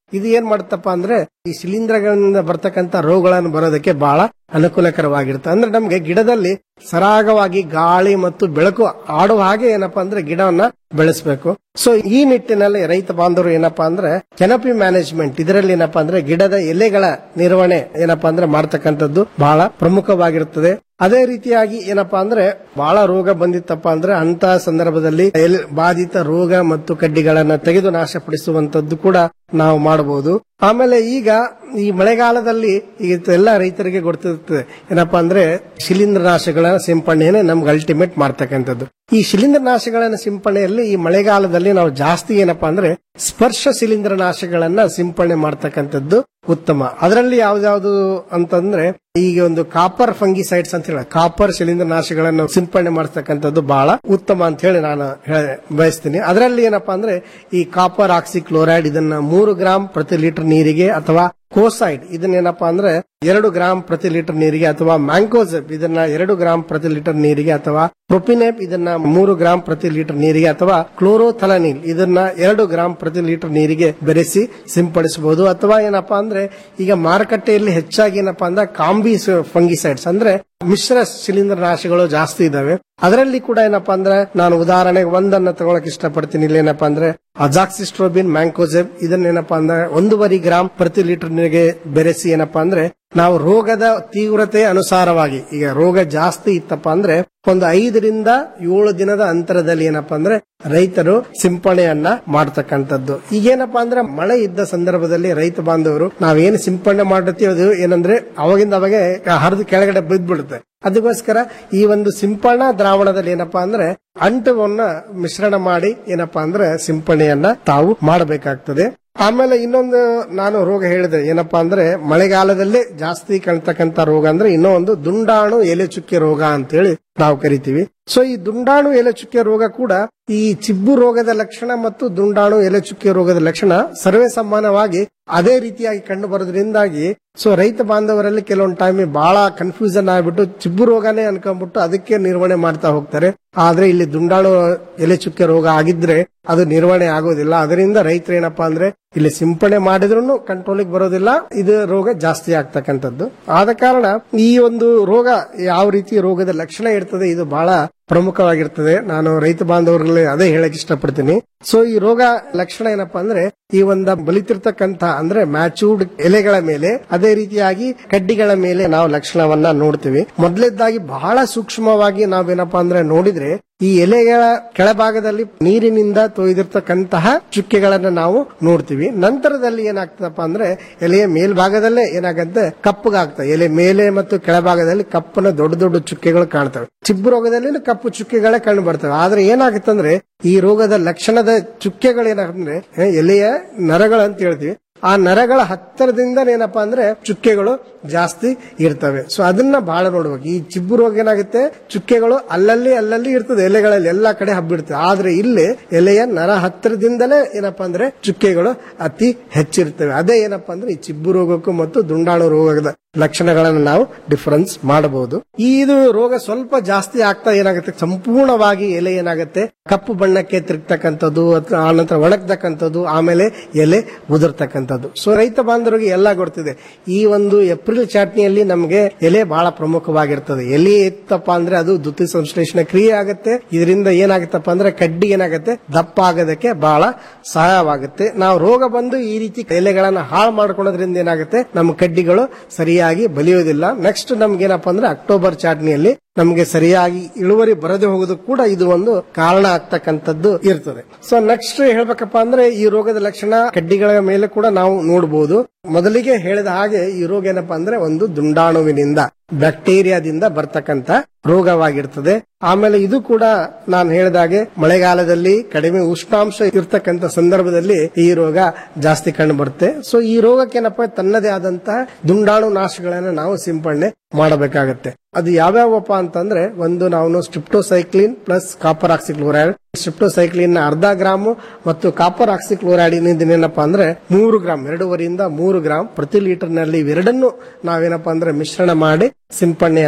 O: ಇದು ಏನ್ ಮಾಡುತ್ತಪ್ಪ ಅಂದ್ರೆ ಈ ಶಿಲೀಂಧ್ರಗಳಿಂದ ಬರ್ತಕ್ಕಂತ ರೋಗಗಳನ್ನು ಬರೋದಕ್ಕೆ ಬಹಳ ಅನುಕೂಲಕರವಾಗಿರುತ್ತೆ ಅಂದ್ರೆ ನಮ್ಗೆ ಗಿಡದಲ್ಲಿ ಸರಾಗವಾಗಿ ಗಾಳಿ ಮತ್ತು ಬೆಳಕು ಆಡುವ ಹಾಗೆ ಏನಪ್ಪಾ ಅಂದ್ರೆ ಗಿಡವನ್ನ ಬೆಳೆಸಬೇಕು ಸೊ ಈ ನಿಟ್ಟಿನಲ್ಲಿ ರೈತ ಬಾಂಧವರು ಏನಪ್ಪಾ ಅಂದ್ರೆ ಕೆನಪಿ ಮ್ಯಾನೇಜ್ಮೆಂಟ್ ಇದರಲ್ಲಿ ಏನಪ್ಪಾ ಅಂದ್ರೆ ಗಿಡದ ಎಲೆಗಳ ನಿರ್ವಹಣೆ ಏನಪ್ಪಾ ಅಂದ್ರೆ ಮಾಡ್ತಕ್ಕಂಥದ್ದು ಬಹಳ ಪ್ರಮುಖವಾಗಿರುತ್ತದೆ ಅದೇ ರೀತಿಯಾಗಿ ಏನಪ್ಪಾ ಅಂದ್ರೆ ಬಹಳ ರೋಗ ಬಂದಿತ್ತಪ್ಪ ಅಂದ್ರೆ ಅಂತ ಸಂದರ್ಭದಲ್ಲಿ ಎಲೆ ಬಾಧಿತ ರೋಗ ಮತ್ತು ಕಡ್ಡಿಗಳನ್ನ ತೆಗೆದು ನಾಶಪಡಿಸುವಂತದ್ದು ಕೂಡ ನಾವು ಮಾಡಬಹುದು ಆಮೇಲೆ ಈಗ ಈ ಮಳೆಗಾಲದಲ್ಲಿ ಈಗ ಎಲ್ಲ ರೈತರಿಗೆ ಗೊತ್ತಿರ್ತದೆ ಏನಪ್ಪಾ ಅಂದ್ರೆ ಶಿಲೀಂಧ್ರನಾಶಗಳ ಸಿಂಪಡಣೆನೇ ನಮ್ಗೆ ಅಲ್ಟಿಮೇಟ್ ಮಾಡ್ತಕ್ಕಂಥದ್ದು ಈ ಶಿಲೀಂಧ್ರನಾಶಗಳನ್ನ ಸಿಂಪಡಣೆಯಲ್ಲಿ ಈ ಮಳೆಗಾಲದಲ್ಲಿ ನಾವು ಜಾಸ್ತಿ ಏನಪ್ಪಾ ಅಂದ್ರೆ ಸ್ಪರ್ಶ ಶಿಲೀಂಧ್ರನಾಶಗಳನ್ನ ಸಿಂಪಡಣೆ ಮಾಡ್ತಕ್ಕಂಥದ್ದು ಉತ್ತಮ ಅದರಲ್ಲಿ ಯಾವ್ದಾವ್ದು ಅಂತಂದ್ರೆ ಈಗ ಒಂದು ಕಾಪರ್ ಫಂಗಿಸೈಡ್ಸ್ ಅಂತ ಹೇಳಿ ಕಾಪರ್ ಶಿಲೀಂಧ್ರನಾಶಗಳನ್ನು ಸಿಂಪಡಣೆ ಮಾಡ್ತಕ್ಕಂಥದ್ದು ಬಹಳ ಉತ್ತಮ ಅಂತ ಹೇಳಿ ನಾನು ಹೇಳ- ಬಯಸ್ತೀನಿ ಅದರಲ್ಲಿ ಏನಪ್ಪಾ ಅಂದ್ರೆ ಈ ಕಾಪರ್ ಆಕ್ಸಿ ಕ್ಲೋರೈಡ್ ಇದನ್ನ ಮೂರು ಗ್ರಾಂ ಪ್ರತಿ ಲೀಟರ್ ನೀರಿಗೆ ಅಥವಾ ಕೋಸೈಡ್ ಇದನ್ನೇನಪ್ಪಾ ಅಂದ್ರೆ ಎರಡು ಗ್ರಾಂ ಪ್ರತಿ ಲೀಟರ್ ನೀರಿಗೆ ಅಥವಾ ಮ್ಯಾಂಕೋಸೆಪ್ ಇದನ್ನ ಎರಡು ಗ್ರಾಂ ಪ್ರತಿ ಲೀಟರ್ ನೀರಿಗೆ ಅಥವಾ ಪ್ರೊಪಿನೆಪ್ ಇದನ್ನ ಮೂರು ಗ್ರಾಂ ಪ್ರತಿ ಲೀಟರ್ ನೀರಿಗೆ ಅಥವಾ ಕ್ಲೋರೋಥಲನಿಲ್ ಇದನ್ನ ಎರಡು ಗ್ರಾಂ ಪ್ರತಿ ಲೀಟರ್ ನೀರಿಗೆ ಬೆರೆಸಿ ಸಿಂಪಡಿಸಬಹುದು ಅಥವಾ ಏನಪ್ಪಾ ಅಂದ್ರೆ ಈಗ ಮಾರುಕಟ್ಟೆಯಲ್ಲಿ ಹೆಚ್ಚಾಗಿ ಏನಪ್ಪಾ ಅಂದ್ರೆ ಕಾಂಬಿ ಫಂಗಿಸೈಡ್ಸ್ ಅಂದ್ರೆ ಮಿಶ್ರ ಶಿಲೀಂಧ್ರನಾಶಗಳು ಜಾಸ್ತಿ ಇದಾವೆ ಅದರಲ್ಲಿ ಕೂಡ ಏನಪ್ಪಾ ಅಂದ್ರೆ ನಾನು ಉದಾಹರಣೆಗೆ ಒಂದನ್ನ ತಗೊಳಕ್ ಇಷ್ಟಪಡ್ತೀನಿ ಇಲ್ಲಿ ಏನಪ್ಪಾ ಅಂದ್ರೆ ಅಜಾಕ್ಸಿಸ್ಟ್ರೋಬಿನ್ ಮ್ಯಾಂಕೋಸೆಬ್ ಇದನ್ನೇನಪ್ಪಾ ಅಂದ್ರೆ ಒಂದೂವರೆ ಗ್ರಾಂ ಪ್ರತಿ ಲೀಟರ್ ನೀರಿಗೆ ಬೆರೆಸಿ ಏನಪ್ಪಾ ಅಂದ್ರೆ ನಾವು ರೋಗದ ತೀವ್ರತೆ ಅನುಸಾರವಾಗಿ ಈಗ ರೋಗ ಜಾಸ್ತಿ ಇತ್ತಪ್ಪ ಅಂದ್ರೆ ಒಂದು ಐದರಿಂದ ಏಳು ದಿನದ ಅಂತರದಲ್ಲಿ ಏನಪ್ಪಾ ಅಂದ್ರೆ ರೈತರು ಸಿಂಪಡಣೆಯನ್ನ ಮಾಡ್ತಕ್ಕಂಥದ್ದು ಈಗೇನಪ್ಪಾ ಅಂದ್ರೆ ಮಳೆ ಇದ್ದ ಸಂದರ್ಭದಲ್ಲಿ ರೈತ ಬಾಂಧವರು ನಾವೇನು ಸಿಂಪಡಣೆ ಮಾಡುತ್ತೀವಿ ಅದು ಏನಂದ್ರೆ ಅವಾಗಿಂದ ಅವಾಗೆ ಹರಿದು ಕೆಳಗಡೆ ಬಿದ್ದ್ಬಿಡುತ್ತೆ ಅದಕ್ಕೋಸ್ಕರ ಈ ಒಂದು ಸಿಂಪಡಣಾ ದ್ರಾವಣದಲ್ಲಿ ಏನಪ್ಪಾ ಅಂದ್ರೆ ಅಂಟವನ್ನ ಮಿಶ್ರಣ ಮಾಡಿ ಏನಪ್ಪಾ ಅಂದ್ರೆ ಸಿಂಪಡಣೆಯನ್ನ ತಾವು ಮಾಡಬೇಕಾಗ್ತದೆ ಆಮೇಲೆ ಇನ್ನೊಂದು ನಾನು ರೋಗ ಹೇಳಿದೆ ಏನಪ್ಪಾ ಅಂದ್ರೆ ಮಳೆಗಾಲದಲ್ಲೇ ಜಾಸ್ತಿ ಕಾಣ್ತಕ್ಕಂತ ರೋಗ ಅಂದ್ರೆ ಇನ್ನೂ ಒಂದು ದುಂಡಾಣು ಎಲೆ ಚುಕ್ಕೆ ರೋಗ ಅಂತೇಳಿ ನಾವು ಕರಿತೀವಿ ಸೊ ಈ ದುಂಡಾಣು ಎಲೆ ಚುಕ್ಕೆ ರೋಗ ಕೂಡ ಈ ಚಿಬ್ಬು ರೋಗದ ಲಕ್ಷಣ ಮತ್ತು ದುಂಡಾಣು ಎಲೆ ಚುಕ್ಕೆ ರೋಗದ ಲಕ್ಷಣ ಸರ್ವೇ ಸಮಾನವಾಗಿ ಅದೇ ರೀತಿಯಾಗಿ ಕಂಡು ಬರೋದ್ರಿಂದಾಗಿ ಸೊ ರೈತ ಬಾಂಧವರಲ್ಲಿ ಕೆಲವೊಂದು ಟೈಮ್ ಬಹಳ ಕನ್ಫ್ಯೂಷನ್ ಆಗ್ಬಿಟ್ಟು ಚಿಬ್ಬು ರೋಗನೇ ಅನ್ಕೊಂಡ್ಬಿಟ್ಟು ಅದಕ್ಕೆ ನಿರ್ವಹಣೆ ಮಾಡ್ತಾ ಹೋಗ್ತಾರೆ ಆದ್ರೆ ಇಲ್ಲಿ ದುಂಡಾಣು ಎಲೆ ಚುಕ್ಕೆ ರೋಗ ಆಗಿದ್ರೆ ಅದು ನಿರ್ವಹಣೆ ಆಗೋದಿಲ್ಲ ಅದರಿಂದ ರೈತರು ಏನಪ್ಪಾ ಅಂದ್ರೆ ಇಲ್ಲಿ ಸಿಂಪಡಣೆ ಮಾಡಿದ್ರು ಕಂಟ್ರೋಲಿಗೆ ಬರೋದಿಲ್ಲ ಇದು ರೋಗ ಜಾಸ್ತಿ ಆಗ್ತಕ್ಕಂಥದ್ದು ಆದ ಕಾರಣ ಈ ಒಂದು ರೋಗ ಯಾವ ರೀತಿ ರೋಗದ ಲಕ್ಷಣ ಇರ್ತದೆ ಇದು ಬಹಳ ಪ್ರಮುಖವಾಗಿರ್ತದೆ ನಾನು ರೈತ ಬಾಂಧವರಲ್ಲಿ ಅದೇ ಹೇಳಕ್ ಇಷ್ಟಪಡ್ತೀನಿ ಸೊ ಈ ರೋಗ ಲಕ್ಷಣ ಏನಪ್ಪಾ ಅಂದ್ರೆ ಈ ಒಂದ ಬಲಿತಿರ್ತಕ್ಕಂತ ಅಂದ್ರೆ ಮ್ಯಾಚೂರ್ಡ್ ಎಲೆಗಳ ಮೇಲೆ ಅದೇ ರೀತಿಯಾಗಿ ಕಡ್ಡಿಗಳ ಮೇಲೆ ನಾವು ಲಕ್ಷಣವನ್ನ ನೋಡ್ತೀವಿ ಮೊದಲೇದಾಗಿ ಬಹಳ ಸೂಕ್ಷ್ಮವಾಗಿ ನಾವೇನಪ್ಪಾ ಅಂದ್ರೆ ನೋಡಿದ್ರೆ ಈ ಎಲೆಗಳ ಕೆಳಭಾಗದಲ್ಲಿ ನೀರಿನಿಂದ ತೊಯ್ದಿರ್ತಕ್ಕಂತಹ ಚುಕ್ಕೆಗಳನ್ನ ನಾವು ನೋಡ್ತೀವಿ ನಂತರದಲ್ಲಿ ಏನಾಗ್ತದಪ್ಪ ಅಂದ್ರೆ ಎಲೆಯ ಮೇಲ್ಭಾಗದಲ್ಲೇ ಏನಾಗತ್ತೆ ಕಪ್ಪಗಾಗ್ತದೆ ಎಲೆ ಮೇಲೆ ಮತ್ತು ಕೆಳಭಾಗದಲ್ಲಿ ಕಪ್ಪನ ದೊಡ್ಡ ದೊಡ್ಡ ಚುಕ್ಕೆಗಳು ಕಾಣ್ತವೆ ಚಿಬ್ಬು ರೋಗದಲ್ಲಿ ಕಪ್ಪು ಚುಕ್ಕೆಗಳೇ ಕಂಡು ಬರ್ತವೆ ಆದ್ರೆ ಏನಾಗುತ್ತಂದ್ರೆ ಈ ರೋಗದ ಲಕ್ಷಣದ ಚುಕ್ಕೆಗಳೇನಾಗಂದ್ರೆ ಎಲೆಯ ನರಗಳು ಅಂತ ಹೇಳ್ತೀವಿ ಆ ನರಗಳ ಹತ್ತಿರದಿಂದ ಏನಪ್ಪಾ ಅಂದ್ರೆ ಚುಕ್ಕೆಗಳು ಜಾಸ್ತಿ ಇರ್ತವೆ ಸೊ ಅದನ್ನ ಬಹಳ ನೋಡ್ಬೇಕು ಈ ಚಿಬ್ಬು ರೋಗ ಏನಾಗುತ್ತೆ ಚುಕ್ಕೆಗಳು ಅಲ್ಲಲ್ಲಿ ಅಲ್ಲಲ್ಲಿ ಇರ್ತದೆ ಎಲೆಗಳಲ್ಲಿ ಎಲ್ಲಾ ಕಡೆ ಹಬ್ಬಿಡ್ತದೆ ಆದ್ರೆ ಇಲ್ಲಿ ಎಲೆಯ ನರ ಹತ್ತಿರದಿಂದಲೇ ಏನಪ್ಪಾ ಅಂದ್ರೆ ಚುಕ್ಕೆಗಳು ಅತಿ ಹೆಚ್ಚಿರ್ತವೆ ಅದೇ ಏನಪ್ಪಾ ಅಂದ್ರೆ ಈ ಚಿಬ್ಬು ರೋಗಕ್ಕೂ ಮತ್ತು ದುಂಡಾಣು ರೋಗದ ಲಕ್ಷಣಗಳನ್ನು ನಾವು ಡಿಫರೆನ್ಸ್ ಮಾಡಬಹುದು ಈ ಇದು ರೋಗ ಸ್ವಲ್ಪ ಜಾಸ್ತಿ ಆಗ್ತಾ ಏನಾಗುತ್ತೆ ಸಂಪೂರ್ಣವಾಗಿ ಎಲೆ ಏನಾಗುತ್ತೆ ಕಪ್ಪು ಬಣ್ಣಕ್ಕೆ ತಿರುಗ್ತಕ್ಕಂಥದ್ದು ಅಥವಾ ಆನಂತರ ಒಣಗ್ತಕ್ಕಂಥದ್ದು ಆಮೇಲೆ ಎಲೆ ಉದುರ್ತಕ್ಕಂಥದ್ದು ಸೊ ರೈತ ಬಾಂಧವರಿಗೆ ಎಲ್ಲ ಗೊತ್ತಿದೆ ಈ ಒಂದು ಏಪ್ರಿಲ್ ಚಾಟ್ನಿಯಲ್ಲಿ ನಮಗೆ ಎಲೆ ಬಹಳ ಪ್ರಮುಖವಾಗಿರ್ತದೆ ಎಲೆ ಇತ್ತಪ್ಪ ಅಂದ್ರೆ ಅದು ದ್ಯುತಿ ಸಂಶ್ಲೇಷಣೆ ಕ್ರಿಯೆ ಆಗುತ್ತೆ ಇದರಿಂದ ಏನಾಗುತ್ತಪ್ಪ ಅಂದ್ರೆ ಕಡ್ಡಿ ಏನಾಗುತ್ತೆ ದಪ್ಪ ಆಗೋದಕ್ಕೆ ಬಹಳ ಸಹಾಯವಾಗುತ್ತೆ ನಾವು ರೋಗ ಬಂದು ಈ ರೀತಿ ಎಲೆಗಳನ್ನ ಹಾಳು ಮಾಡ್ಕೊಳ್ಳೋದ್ರಿಂದ ಏನಾಗುತ್ತೆ ನಮ್ಮ ಕಡ್ಡಿಗಳು ಸರಿಯಾಗಿ ಬಲಿಯೋದಿಲ್ಲ ನೆಕ್ಸ್ಟ್ ನಮ್ಗೆ ಏನಪ್ಪಾ ಅಂದ್ರೆ ಅಕ್ಟೋಬರ್ ಚಾಟ್ನಿಯಲ್ಲಿ ನಮಗೆ ಸರಿಯಾಗಿ ಇಳುವರಿ ಬರದೆ ಹೋಗೋದಕ್ಕೆ ಕೂಡ ಇದು ಒಂದು ಕಾರಣ ಆಗ್ತಕ್ಕಂಥದ್ದು ಇರ್ತದೆ ಸೊ ನೆಕ್ಸ್ಟ್ ಹೇಳ್ಬೇಕಪ್ಪ ಅಂದ್ರೆ ಈ ರೋಗದ ಲಕ್ಷಣ ಕಡ್ಡಿಗಳ ಮೇಲೆ ಕೂಡ ನಾವು ನೋಡಬಹುದು ಮೊದಲಿಗೆ ಹೇಳಿದ ಹಾಗೆ ಈ ರೋಗ ಏನಪ್ಪಾ ಅಂದ್ರೆ ಒಂದು ದುಂಡಾಣುವಿನಿಂದ ಬ್ಯಾಕ್ಟೀರಿಯಾದಿಂದ ಬರ್ತಕ್ಕಂತ ರೋಗವಾಗಿರ್ತದೆ ಆಮೇಲೆ ಇದು ಕೂಡ ನಾನು ಹೇಳಿದಾಗೆ ಮಳೆಗಾಲದಲ್ಲಿ ಕಡಿಮೆ ಉಷ್ಣಾಂಶ ಇರ್ತಕ್ಕಂಥ ಸಂದರ್ಭದಲ್ಲಿ ಈ ರೋಗ ಜಾಸ್ತಿ ಕಂಡು ಬರುತ್ತೆ ಸೊ ಈ ರೋಗಕ್ಕೇನಪ್ಪ ತನ್ನದೇ ಆದಂತಹ ದುಂಡಾಣು ನಾಶಗಳನ್ನ ನಾವು ಸಿಂಪಡಣೆ ಮಾಡಬೇಕಾಗತ್ತೆ ಅದು ಯಾವ್ಯಾವಪ್ಪ ಅಂತಂದ್ರೆ ಒಂದು ನಾವು streptocycline plus copper oxychloride streptocycline ಅರ್ಧ ಗ್ರಾಮ್ ಮತ್ತು ಕಾಪರ್ ಆಕ್ಸಿಕ್ಲೋರೈಡ್ ಏನಪ್ಪಾ ಅಂದ್ರೆ ಮೂರು ಗ್ರಾಮ್ ಎರಡೂವರೆಯಿಂದ ಮೂರು ಗ್ರಾಮ್ ಪ್ರತಿ ಲೀಟರ್ ನಲ್ಲಿ ಇವೆರಡನ್ನು ನಾವೇನಪ್ಪಾ ಅಂದ್ರೆ ಮಿಶ್ರಣ ಮಾಡಿ ಸಿಂಪಡಣೆಯನ್ನ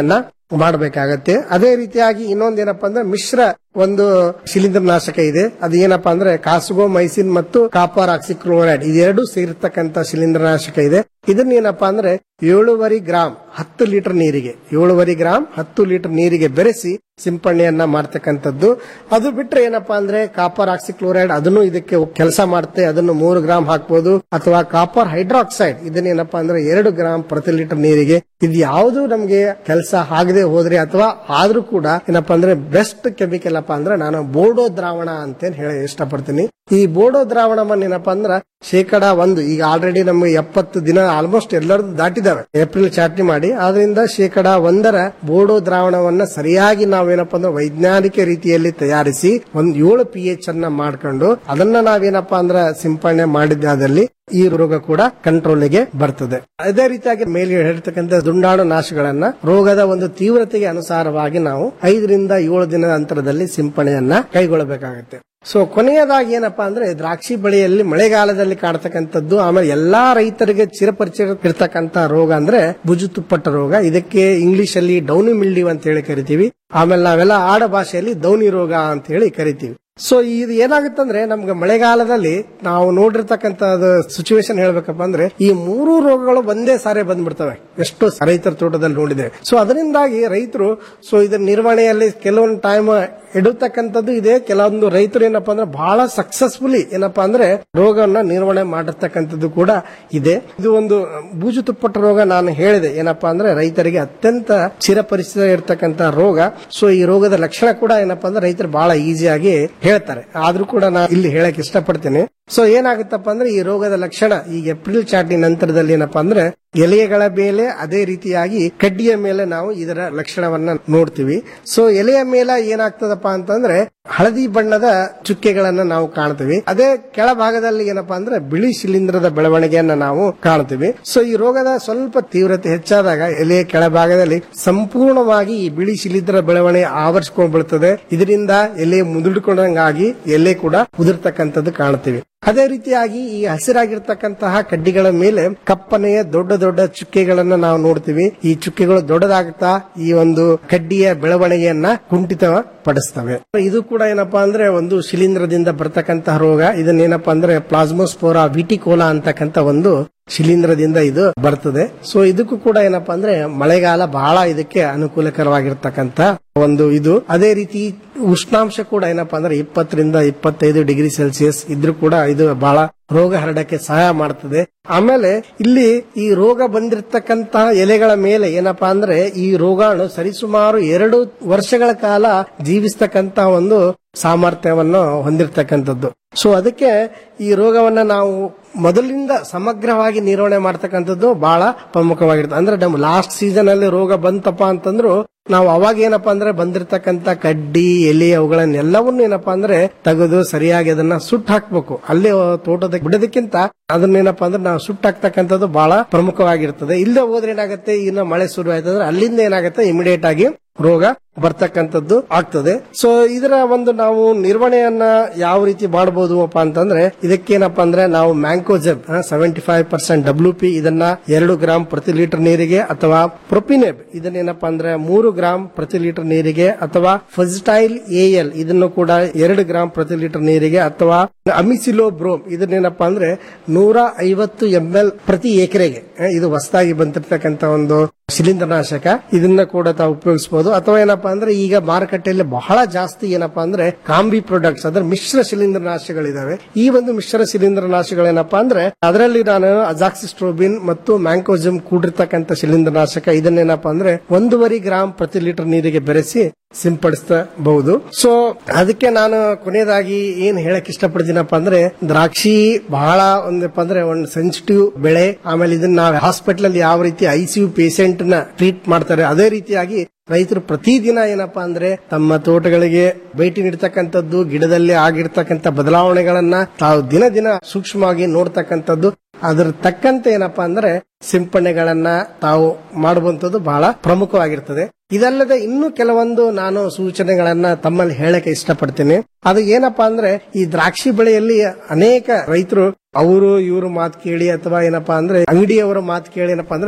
O: ಮಾಡಬೇಕಾಗತ್ತೆ ಅದೇ ರೀತಿಯಾಗಿ ಇನ್ನೊಂದೇನಪ್ಪಾ ಅಂದ್ರೆ ಮಿಶ್ರ ಒಂದು ಶಿಲೀಂಧ್ರನಾಶಕ ಇದೆ ಅದು ಏನಪ್ಪಾ ಅಂದ್ರೆ ಕಾಸುಗೋ ಮೈಸಿನ್ ಮತ್ತು ಕಾಪರ್ ಆಕ್ಸಿಕ್ಲೋರೈಡ್ ಇದೆರಡು ಸೇರಿರ್ತಕ್ಕಂಥ ಶಿಲೀಂಧ್ರನಾಶಕ ಇದೆ ಇದನ್ನ ಏನಪ್ಪಾ ಅಂದ್ರೆ ಏಳುವರೆ ಗ್ರಾಮ್ ಹತ್ತು ಲೀಟರ್ ನೀರಿಗೆ ಏಳುವರೆ ಗ್ರಾಮ್ ಹತ್ತು ಲೀಟರ್ ನೀರಿಗೆ ಬೆರೆಸಿ ಸಿಂಪಡಣೆಯನ್ನ ಮಾಡ್ತಕ್ಕಂಥದ್ದು ಅದು ಬಿಟ್ರೆ ಏನಪ್ಪಾ ಅಂದ್ರೆ ಕಾಪರ್ ಆಕ್ಸಿಕ್ಲೋರೈಡ್ ಅದನ್ನು ಇದಕ್ಕೆ ಕೆಲಸ ಮಾಡುತ್ತೆ ಅದನ್ನು ಮೂರು ಗ್ರಾಮ್ ಹಾಕ್ಬೋದು ಅಥವಾ ಕಾಪರ್ ಹೈಡ್ರಾಕ್ಸೈಡ್ ಇದನ್ನೇನಪ್ಪಾ ಅಂದ್ರೆ ಎರಡು ಗ್ರಾಮ್ ಪ್ರತಿ ಲೀಟರ್ ನೀರಿಗೆ ಇದು ಯಾವುದು ನಮಗೆ ಕೆಲಸ ಆಗದೆ ಹೋದ್ರೆ ಅಥವಾ ಆದ್ರೂ ಕೂಡ ಏನಪ್ಪಾ ಅಂದ್ರೆ ಬೆಸ್ಟ್ ಕೆಮಿಕಲ್ ಅಪ್ಪ ಅಂದ್ರೆ ನಾನು ಬೋಡೋ ದ್ರಾವಣ ಅಂತ ಹೇಳಿ ಇಷ್ಟಪಡ್ತೀನಿ ಈ ಬೋಡೋ ದ್ರಾವಣವನ್ನ ಏನಪ್ಪಾ ಅಂದ್ರ ಶೇಕಡ ಒಂದು ಈಗ ಆಲ್ರೆಡಿ ನಮ್ಗೆ ಎಪ್ಪತ್ತು ದಿನ ಆಲ್ಮೋಸ್ಟ್ ಎಲ್ಲರದ್ದು ದಾಟಿದಾವೆ ಏಪ್ರಿಲ್ ಚಾಟ್ನಿ ಮಾಡಿ ಆದ್ರಿಂದ ಶೇಕಡ ಒಂದರ ಬೋಡೋ ದ್ರಾವಣವನ್ನ ಸರಿಯಾಗಿ ನಾವೇನಪ್ಪಾ ಅಂದ್ರೆ ವೈಜ್ಞಾನಿಕ ರೀತಿಯಲ್ಲಿ ತಯಾರಿಸಿ ಒಂದ್ ಏಳು ಪಿ ಎಚ್ ಅನ್ನ ಮಾಡ್ಕೊಂಡು ಅದನ್ನ ನಾವೇನಪ್ಪಾ ಅಂದ್ರ ಸಿಂಪಡಣೆ ಮಾಡಿದ್ದಾದಲ್ಲಿ ಈ ರೋಗ ಕೂಡ ಕಂಟ್ರೋಲ್ಗೆ ಬರ್ತದೆ ಅದೇ ರೀತಿಯಾಗಿ ಮೇಲೆ ಹೇಳಿರ್ತಕ್ಕಂಥ ದುಂಡಾಣು ನಾಶಗಳನ್ನ ರೋಗದ ಒಂದು ತೀವ್ರತೆಗೆ ಅನುಸಾರವಾಗಿ ನಾವು ಐದರಿಂದ ಏಳು ದಿನದ ಅಂತರದಲ್ಲಿ ಸಿಂಪಡಣೆಯನ್ನ ಕೈಗೊಳ್ಳಬೇಕಾಗುತ್ತೆ ಸೊ ಕೊನೆಯದಾಗಿ ಏನಪ್ಪಾ ಅಂದ್ರೆ ದ್ರಾಕ್ಷಿ ಬೆಳೆಯಲ್ಲಿ ಮಳೆಗಾಲದಲ್ಲಿ ಕಾಡ್ತಕ್ಕಂಥದ್ದು ಆಮೇಲೆ ಎಲ್ಲಾ ರೈತರಿಗೆ ಚಿರಪರಿಚಯ ಇರ್ತಕ್ಕಂಥ ರೋಗ ಅಂದ್ರೆ ಬುಜು ತುಪ್ಪಟ್ಟ ರೋಗ ಇದಕ್ಕೆ ಇಂಗ್ಲಿಷ್ ಅಲ್ಲಿ ಡೌನಿ ಮಿಲ್ಡಿವ್ ಅಂತ ಹೇಳಿ ಕರಿತೀವಿ ಆಮೇಲೆ ನಾವೆಲ್ಲ ಆಡ ಭಾಷೆಯಲ್ಲಿ ದೌನಿ ರೋಗ ಅಂತ ಹೇಳಿ ಕರಿತೀವಿ ಸೊ ಇದು ಏನಾಗುತ್ತಂದ್ರೆ ನಮ್ಗೆ ಮಳೆಗಾಲದಲ್ಲಿ ನಾವು ನೋಡಿರ್ತಕ್ಕಂತ ಸಿಚುವೇಶನ್ ಹೇಳ್ಬೇಕಪ್ಪ ಅಂದ್ರೆ ಈ ಮೂರು ರೋಗಗಳು ಒಂದೇ ಸಾರಿ ಬಂದ್ಬಿಡ್ತವೆ ಎಷ್ಟು ರೈತರ ತೋಟದಲ್ಲಿ ನೋಡಿದೆ ಸೊ ಅದರಿಂದಾಗಿ ರೈತರು ಸೊ ಇದರ ನಿರ್ವಹಣೆಯಲ್ಲಿ ಕೆಲವೊಂದು ಟೈಮ್ ಇಡತಕ್ಕಂಥದ್ದು ಇದೆ ಕೆಲವೊಂದು ರೈತರು ಏನಪ್ಪಾ ಅಂದ್ರೆ ಬಹಳ ಸಕ್ಸಸ್ಫುಲಿ ಏನಪ್ಪಾ ಅಂದ್ರೆ ರೋಗವನ್ನ ನಿರ್ವಹಣೆ ಮಾಡಿರ್ತಕ್ಕಂಥದ್ದು ಕೂಡ ಇದೆ ಇದು ಒಂದು ಬೂಜು ತುಪ್ಪಟ್ಟ ರೋಗ ನಾನು ಹೇಳಿದೆ ಏನಪ್ಪಾ ಅಂದ್ರೆ ರೈತರಿಗೆ ಅತ್ಯಂತ ಚಿರಪರಿಚಿತ ಇರತಕ್ಕಂತ ರೋಗ ಸೊ ಈ ರೋಗದ ಲಕ್ಷಣ ಕೂಡ ಏನಪ್ಪಾ ಅಂದ್ರೆ ರೈತರು ಬಹಳ ಈಸಿಯಾಗಿ ಹೇಳ್ತಾರೆ ಆದ್ರೂ ಕೂಡ ನಾನು ಇಲ್ಲಿ ಹೇಳಕ್ ಇಷ್ಟಪಡ್ತೇನೆ ಸೊ ಏನಾಗುತ್ತಪ್ಪ ಅಂದ್ರೆ ಈ ರೋಗದ ಲಕ್ಷಣ ಈಗ ಏಪ್ರಿಲ್ ಚಾಟಿ ನಂತರದಲ್ಲಿ ಏನಪ್ಪಾ ಅಂದ್ರೆ ಎಲೆಗಳ ಮೇಲೆ ಅದೇ ರೀತಿಯಾಗಿ ಕಡ್ಡಿಯ ಮೇಲೆ ನಾವು ಇದರ ಲಕ್ಷಣವನ್ನ ನೋಡ್ತೀವಿ ಸೊ ಎಲೆಯ ಮೇಲೆ ಏನಾಗ್ತದಪ್ಪ ಅಂತಂದ್ರೆ ಹಳದಿ ಬಣ್ಣದ ಚುಕ್ಕೆಗಳನ್ನ ನಾವು ಕಾಣ್ತೀವಿ ಅದೇ ಕೆಳಭಾಗದಲ್ಲಿ ಏನಪ್ಪಾ ಅಂದ್ರೆ ಬಿಳಿ ಶಿಲೀಂಧ್ರದ ಬೆಳವಣಿಗೆಯನ್ನ ನಾವು ಕಾಣ್ತೀವಿ ಸೊ ಈ ರೋಗದ ಸ್ವಲ್ಪ ತೀವ್ರತೆ ಹೆಚ್ಚಾದಾಗ ಎಲೆಯ ಕೆಳಭಾಗದಲ್ಲಿ ಸಂಪೂರ್ಣವಾಗಿ ಈ ಬಿಳಿ ಶಿಲೀಂಧ್ರ ಬೆಳವಣಿಗೆ ಆವರಿಸಿಕೊಂಡು ಬೀಳ್ತದೆ ಇದರಿಂದ ಎಲೆ ಮುದುಡ್ಕೊಂಡಂಗಾಗಿ ಎಲೆ ಕೂಡ ಉದುರ್ತಕ್ಕಂಥದ್ದು ಕಾಣ್ತೀವಿ ಅದೇ ರೀತಿಯಾಗಿ ಈ ಹಸಿರಾಗಿರ್ತಕ್ಕಂತಹ ಕಡ್ಡಿಗಳ ಮೇಲೆ ಕಪ್ಪನೆಯ ದೊಡ್ಡ ದೊಡ್ಡ ಚುಕ್ಕೆಗಳನ್ನ ನಾವು ನೋಡ್ತೀವಿ ಈ ಚುಕ್ಕೆಗಳು ದೊಡ್ಡದಾಗುತ್ತಾ ಈ ಒಂದು ಕಡ್ಡಿಯ ಬೆಳವಣಿಗೆಯನ್ನ ಕುಂಠಿತ ಪಡಿಸ್ತವೆ ಇದು ಕೂಡ ಏನಪ್ಪಾ ಅಂದ್ರೆ ಒಂದು ಶಿಲೀಂಧ್ರದಿಂದ ಬರ್ತಕ್ಕಂತಹ ರೋಗ ಇದನ್ನೇನಪ್ಪಾ ಅಂದ್ರೆ ಪ್ಲಾಸ್ಮೋಸ್ಪೋರಾ ವಿಟಿಕೋಲಾ ಅಂತಕ್ಕಂತ ಒಂದು ಶಿಲೀಂಧ್ರದಿಂದ ಇದು ಬರ್ತದೆ ಸೊ ಇದಕ್ಕೂ ಕೂಡ ಏನಪ್ಪಾ ಅಂದ್ರೆ ಮಳೆಗಾಲ ಬಹಳ ಇದಕ್ಕೆ ಅನುಕೂಲಕರವಾಗಿರ್ತಕ್ಕಂತ ಒಂದು ಇದು ಅದೇ ರೀತಿ ಉಷ್ಣಾಂಶ ಕೂಡ ಏನಪ್ಪಾ ಅಂದ್ರೆ ಇಪ್ಪತ್ತರಿಂದ ಇಪ್ಪತ್ತೈದು ಡಿಗ್ರಿ ಸೆಲ್ಸಿಯಸ್ ಇದ್ರೂ ಕೂಡ ಇದು ಬಹಳ ರೋಗ ಹರಡಕ್ಕೆ ಸಹಾಯ ಮಾಡ್ತದೆ ಆಮೇಲೆ ಇಲ್ಲಿ ಈ ರೋಗ ಬಂದಿರತಕ್ಕಂತಹ ಎಲೆಗಳ ಮೇಲೆ ಏನಪ್ಪಾ ಅಂದ್ರೆ ಈ ರೋಗಾಣು ಸರಿಸುಮಾರು ಎರಡು ವರ್ಷಗಳ ಕಾಲ ಜೀವಿಸ್ತಕ್ಕಂತ ಒಂದು ಸಾಮರ್ಥ್ಯವನ್ನು ಹೊಂದಿರತಕ್ಕಂಥದ್ದು ಸೊ ಅದಕ್ಕೆ ಈ ರೋಗವನ್ನ ನಾವು ಮೊದಲಿಂದ ಸಮಗ್ರವಾಗಿ ನಿರ್ವಹಣೆ ಮಾಡ್ತಕ್ಕಂಥದ್ದು ಬಹಳ ಪ್ರಮುಖವಾಗಿರುತ್ತೆ ಅಂದ್ರೆ ನಮ್ಮ ಲಾಸ್ಟ್ ಸೀಸನ್ ಅಲ್ಲಿ ರೋಗ ಬಂತಪ್ಪ ಅಂತಂದ್ರು ನಾವು ಅವಾಗ ಏನಪ್ಪಾ ಅಂದ್ರೆ ಬಂದಿರತಕ್ಕಂತ ಕಡ್ಡಿ ಎಲೆ ಅವುಗಳನ್ನೆಲ್ಲವನ್ನೂ ಏನಪ್ಪಾ ಅಂದ್ರೆ ತೆಗೆದು ಸರಿಯಾಗಿ ಅದನ್ನ ಸುಟ್ಟು ಹಾಕ್ಬೇಕು ಅಲ್ಲೇ ತೋಟದ ಬಿಡೋದಕ್ಕಿಂತ ಅದನ್ನೇನಪ್ಪಾ ಅಂದ್ರೆ ನಾವು ಸುಟ್ಟು ಹಾಕ್ತಕ್ಕಂಥದ್ದು ಬಹಳ ಪ್ರಮುಖವಾಗಿರ್ತದೆ ಇಲ್ಲದೆ ಹೋದ್ರೆ ಏನಾಗುತ್ತೆ ಇನ್ನು ಮಳೆ ಶುರು ಆಯ್ತಂದ್ರೆ ಅಲ್ಲಿಂದ ಏನಾಗುತ್ತೆ ಇಮಿಡಿಯೇಟ್ ಆಗಿ ರೋಗ ಬರ್ತಕ್ಕಂಥದ್ದು ಆಗ್ತದೆ ಸೊ ಇದರ ಒಂದು ನಾವು ನಿರ್ವಹಣೆಯನ್ನ ಯಾವ ರೀತಿ ಮಾಡಬಹುದು ಅಪ್ಪ ಅಂತಂದ್ರೆ ಇದಕ್ಕೇನಪ್ಪಾ ಅಂದ್ರೆ ನಾವು mancozeb seventy five percent W P ಇದನ್ನ ಎರಡು ಗ್ರಾಂ ಪ್ರತಿ ಲೀಟರ್ ನೀರಿಗೆ ಅಥವಾ ಪ್ರೊಪಿನೆಬ್ ಇದನ್ನೇನಪ್ಪಾ ಅಂದ್ರೆ ಮೂರು ಗ್ರಾಂ ಪ್ರತಿ ಲೀಟರ್ ನೀರಿಗೆ ಅಥವಾ ಫಜಿಟೈಲ್ ಎಲ್ ಇದನ್ನು ಕೂಡ ಎರಡು ಗ್ರಾಂ ಪ್ರತಿ ಲೀಟರ್ ನೀರಿಗೆ ಅಥವಾ ಅಮಿಸಿಲೋ ಬ್ರೋಮ್ ಇದನ್ನೇನಪ್ಪಾ ಅಂದ್ರೆ ನೂರ ಐವತ್ತು ಎಂ ಎಲ್ ಪ್ರತಿ ಎಕರೆಗೆ ಇದು ಹೊಸದಾಗಿ ಬಂದಿರತಕ್ಕಂತ ಒಂದು ಶಿಲೀಂಧ್ರನಾಶಕ ಇದನ್ನ ಕೂಡ ತಾವು ಉಪಯೋಗಿಸಬಹುದು ಅಥವಾ ಏನಪ್ಪಾ ಅಂದ್ರೆ ಈಗ ಮಾರುಕಟ್ಟೆಯಲ್ಲಿ ಬಹಳ ಜಾಸ್ತಿ ಏನಪ್ಪಾ ಅಂದ್ರೆ ಕಾಂಬಿ ಪ್ರಾಡಕ್ಟ್ಸ್ ಅಂದ್ರೆ ಮಿಶ್ರ ಶಿಲೀಂಧ್ರನಾಶಗಳಿದಾವೆ ಈ ಒಂದು ಮಿಶ್ರ ಶಿಲೀಂಧ್ರನಾಶಗಳೇನಪ್ಪಾ ಅಂದ್ರೆ ಅದರಲ್ಲಿ ನಾನು ಅಜಾಕ್ಸಿಸ್ಟ್ರೋಬಿನ್ ಮತ್ತು ಮ್ಯಾಂಕೋಜಮ್ ಕೂಡಿರ್ತಕ್ಕಂಥ ಶಿಲೀಂಧ್ರನಾಶಕ ಇದನ್ನೇನಪ್ಪಾ ಅಂದ್ರೆ ಒಂದೂವರೆ ಗ್ರಾಂ ಪ್ರತಿ ಲೀಟರ್ ನೀರಿಗೆ ಬೆರೆಸಿ ಸಿಂಪಡಿಸಬಹುದು ಸೊ ಅದಕ್ಕೆ ನಾನು ಕೊನೆಯದಾಗಿ ಏನ್ ಹೇಳಕ್ ಇಷ್ಟಪಡ್ತೀನಪ್ಪ ಅಂದ್ರೆ ದ್ರಾಕ್ಷಿ ಬಹಳ ಒಂದಪ್ಪ ಅಂದ್ರೆ ಒಂದು ಸೆನ್ಸಿಟಿವ್ ಬೆಳೆ ಆಮೇಲೆ ಇದನ್ನ ನಾವು ಹಾಸ್ಪಿಟಲ್ ಅಲ್ಲಿ ಯಾವ ರೀತಿ ಐಸಿಯು ಪೇಷಂಟ್ ನ ಟ್ರೀಟ್ ಮಾಡ್ತಾರೆ ಅದೇ ರೀತಿಯಾಗಿ ರೈತರು ಪ್ರತಿದಿನ ಏನಪ್ಪಾ ಅಂದ್ರೆ ತಮ್ಮ ತೋಟಗಳಿಗೆ ಭೇಟಿ ನೀಡ್ತಕ್ಕಂಥದ್ದು ಗಿಡದಲ್ಲಿ ಆಗಿರ್ತಕ್ಕಂಥ ಬದಲಾವಣೆಗಳನ್ನ ತಾವು ದಿನ ದಿನ ಸೂಕ್ಷ್ಮವಾಗಿ ನೋಡ್ತಕ್ಕಂಥದ್ದು ಅದರ ತಕ್ಕಂತೆ ಏನಪ್ಪಾ ಅಂದ್ರೆ ಸಿಂಪಡಣೆಗಳನ್ನ ತಾವು ಮಾಡುವಂತದ್ದು ಬಹಳ ಪ್ರಮುಖವಾಗಿರ್ತದೆ ಇದಲ್ಲದೆ ಇನ್ನೂ ಕೆಲವೊಂದು ನಾನು ಸೂಚನೆಗಳನ್ನ ತಮ್ಮಲ್ಲಿ ಹೇಳಕ್ಕೆ ಇಷ್ಟಪಡ್ತೀನಿ ಅದು ಏನಪ್ಪಾ ಅಂದ್ರೆ ಈ ದ್ರಾಕ್ಷಿ ಬೆಳೆಯಲ್ಲಿ ಅನೇಕ ರೈತರು ಅವರು ಇವರು ಮಾತು ಕೇಳಿ ಅಥವಾ ಏನಪ್ಪಾ ಅಂದ್ರೆ ಅಂಗಡಿಯವರ ಮಾತು ಕೇಳಿ ಏನಪ್ಪಾ ಅಂದ್ರೆ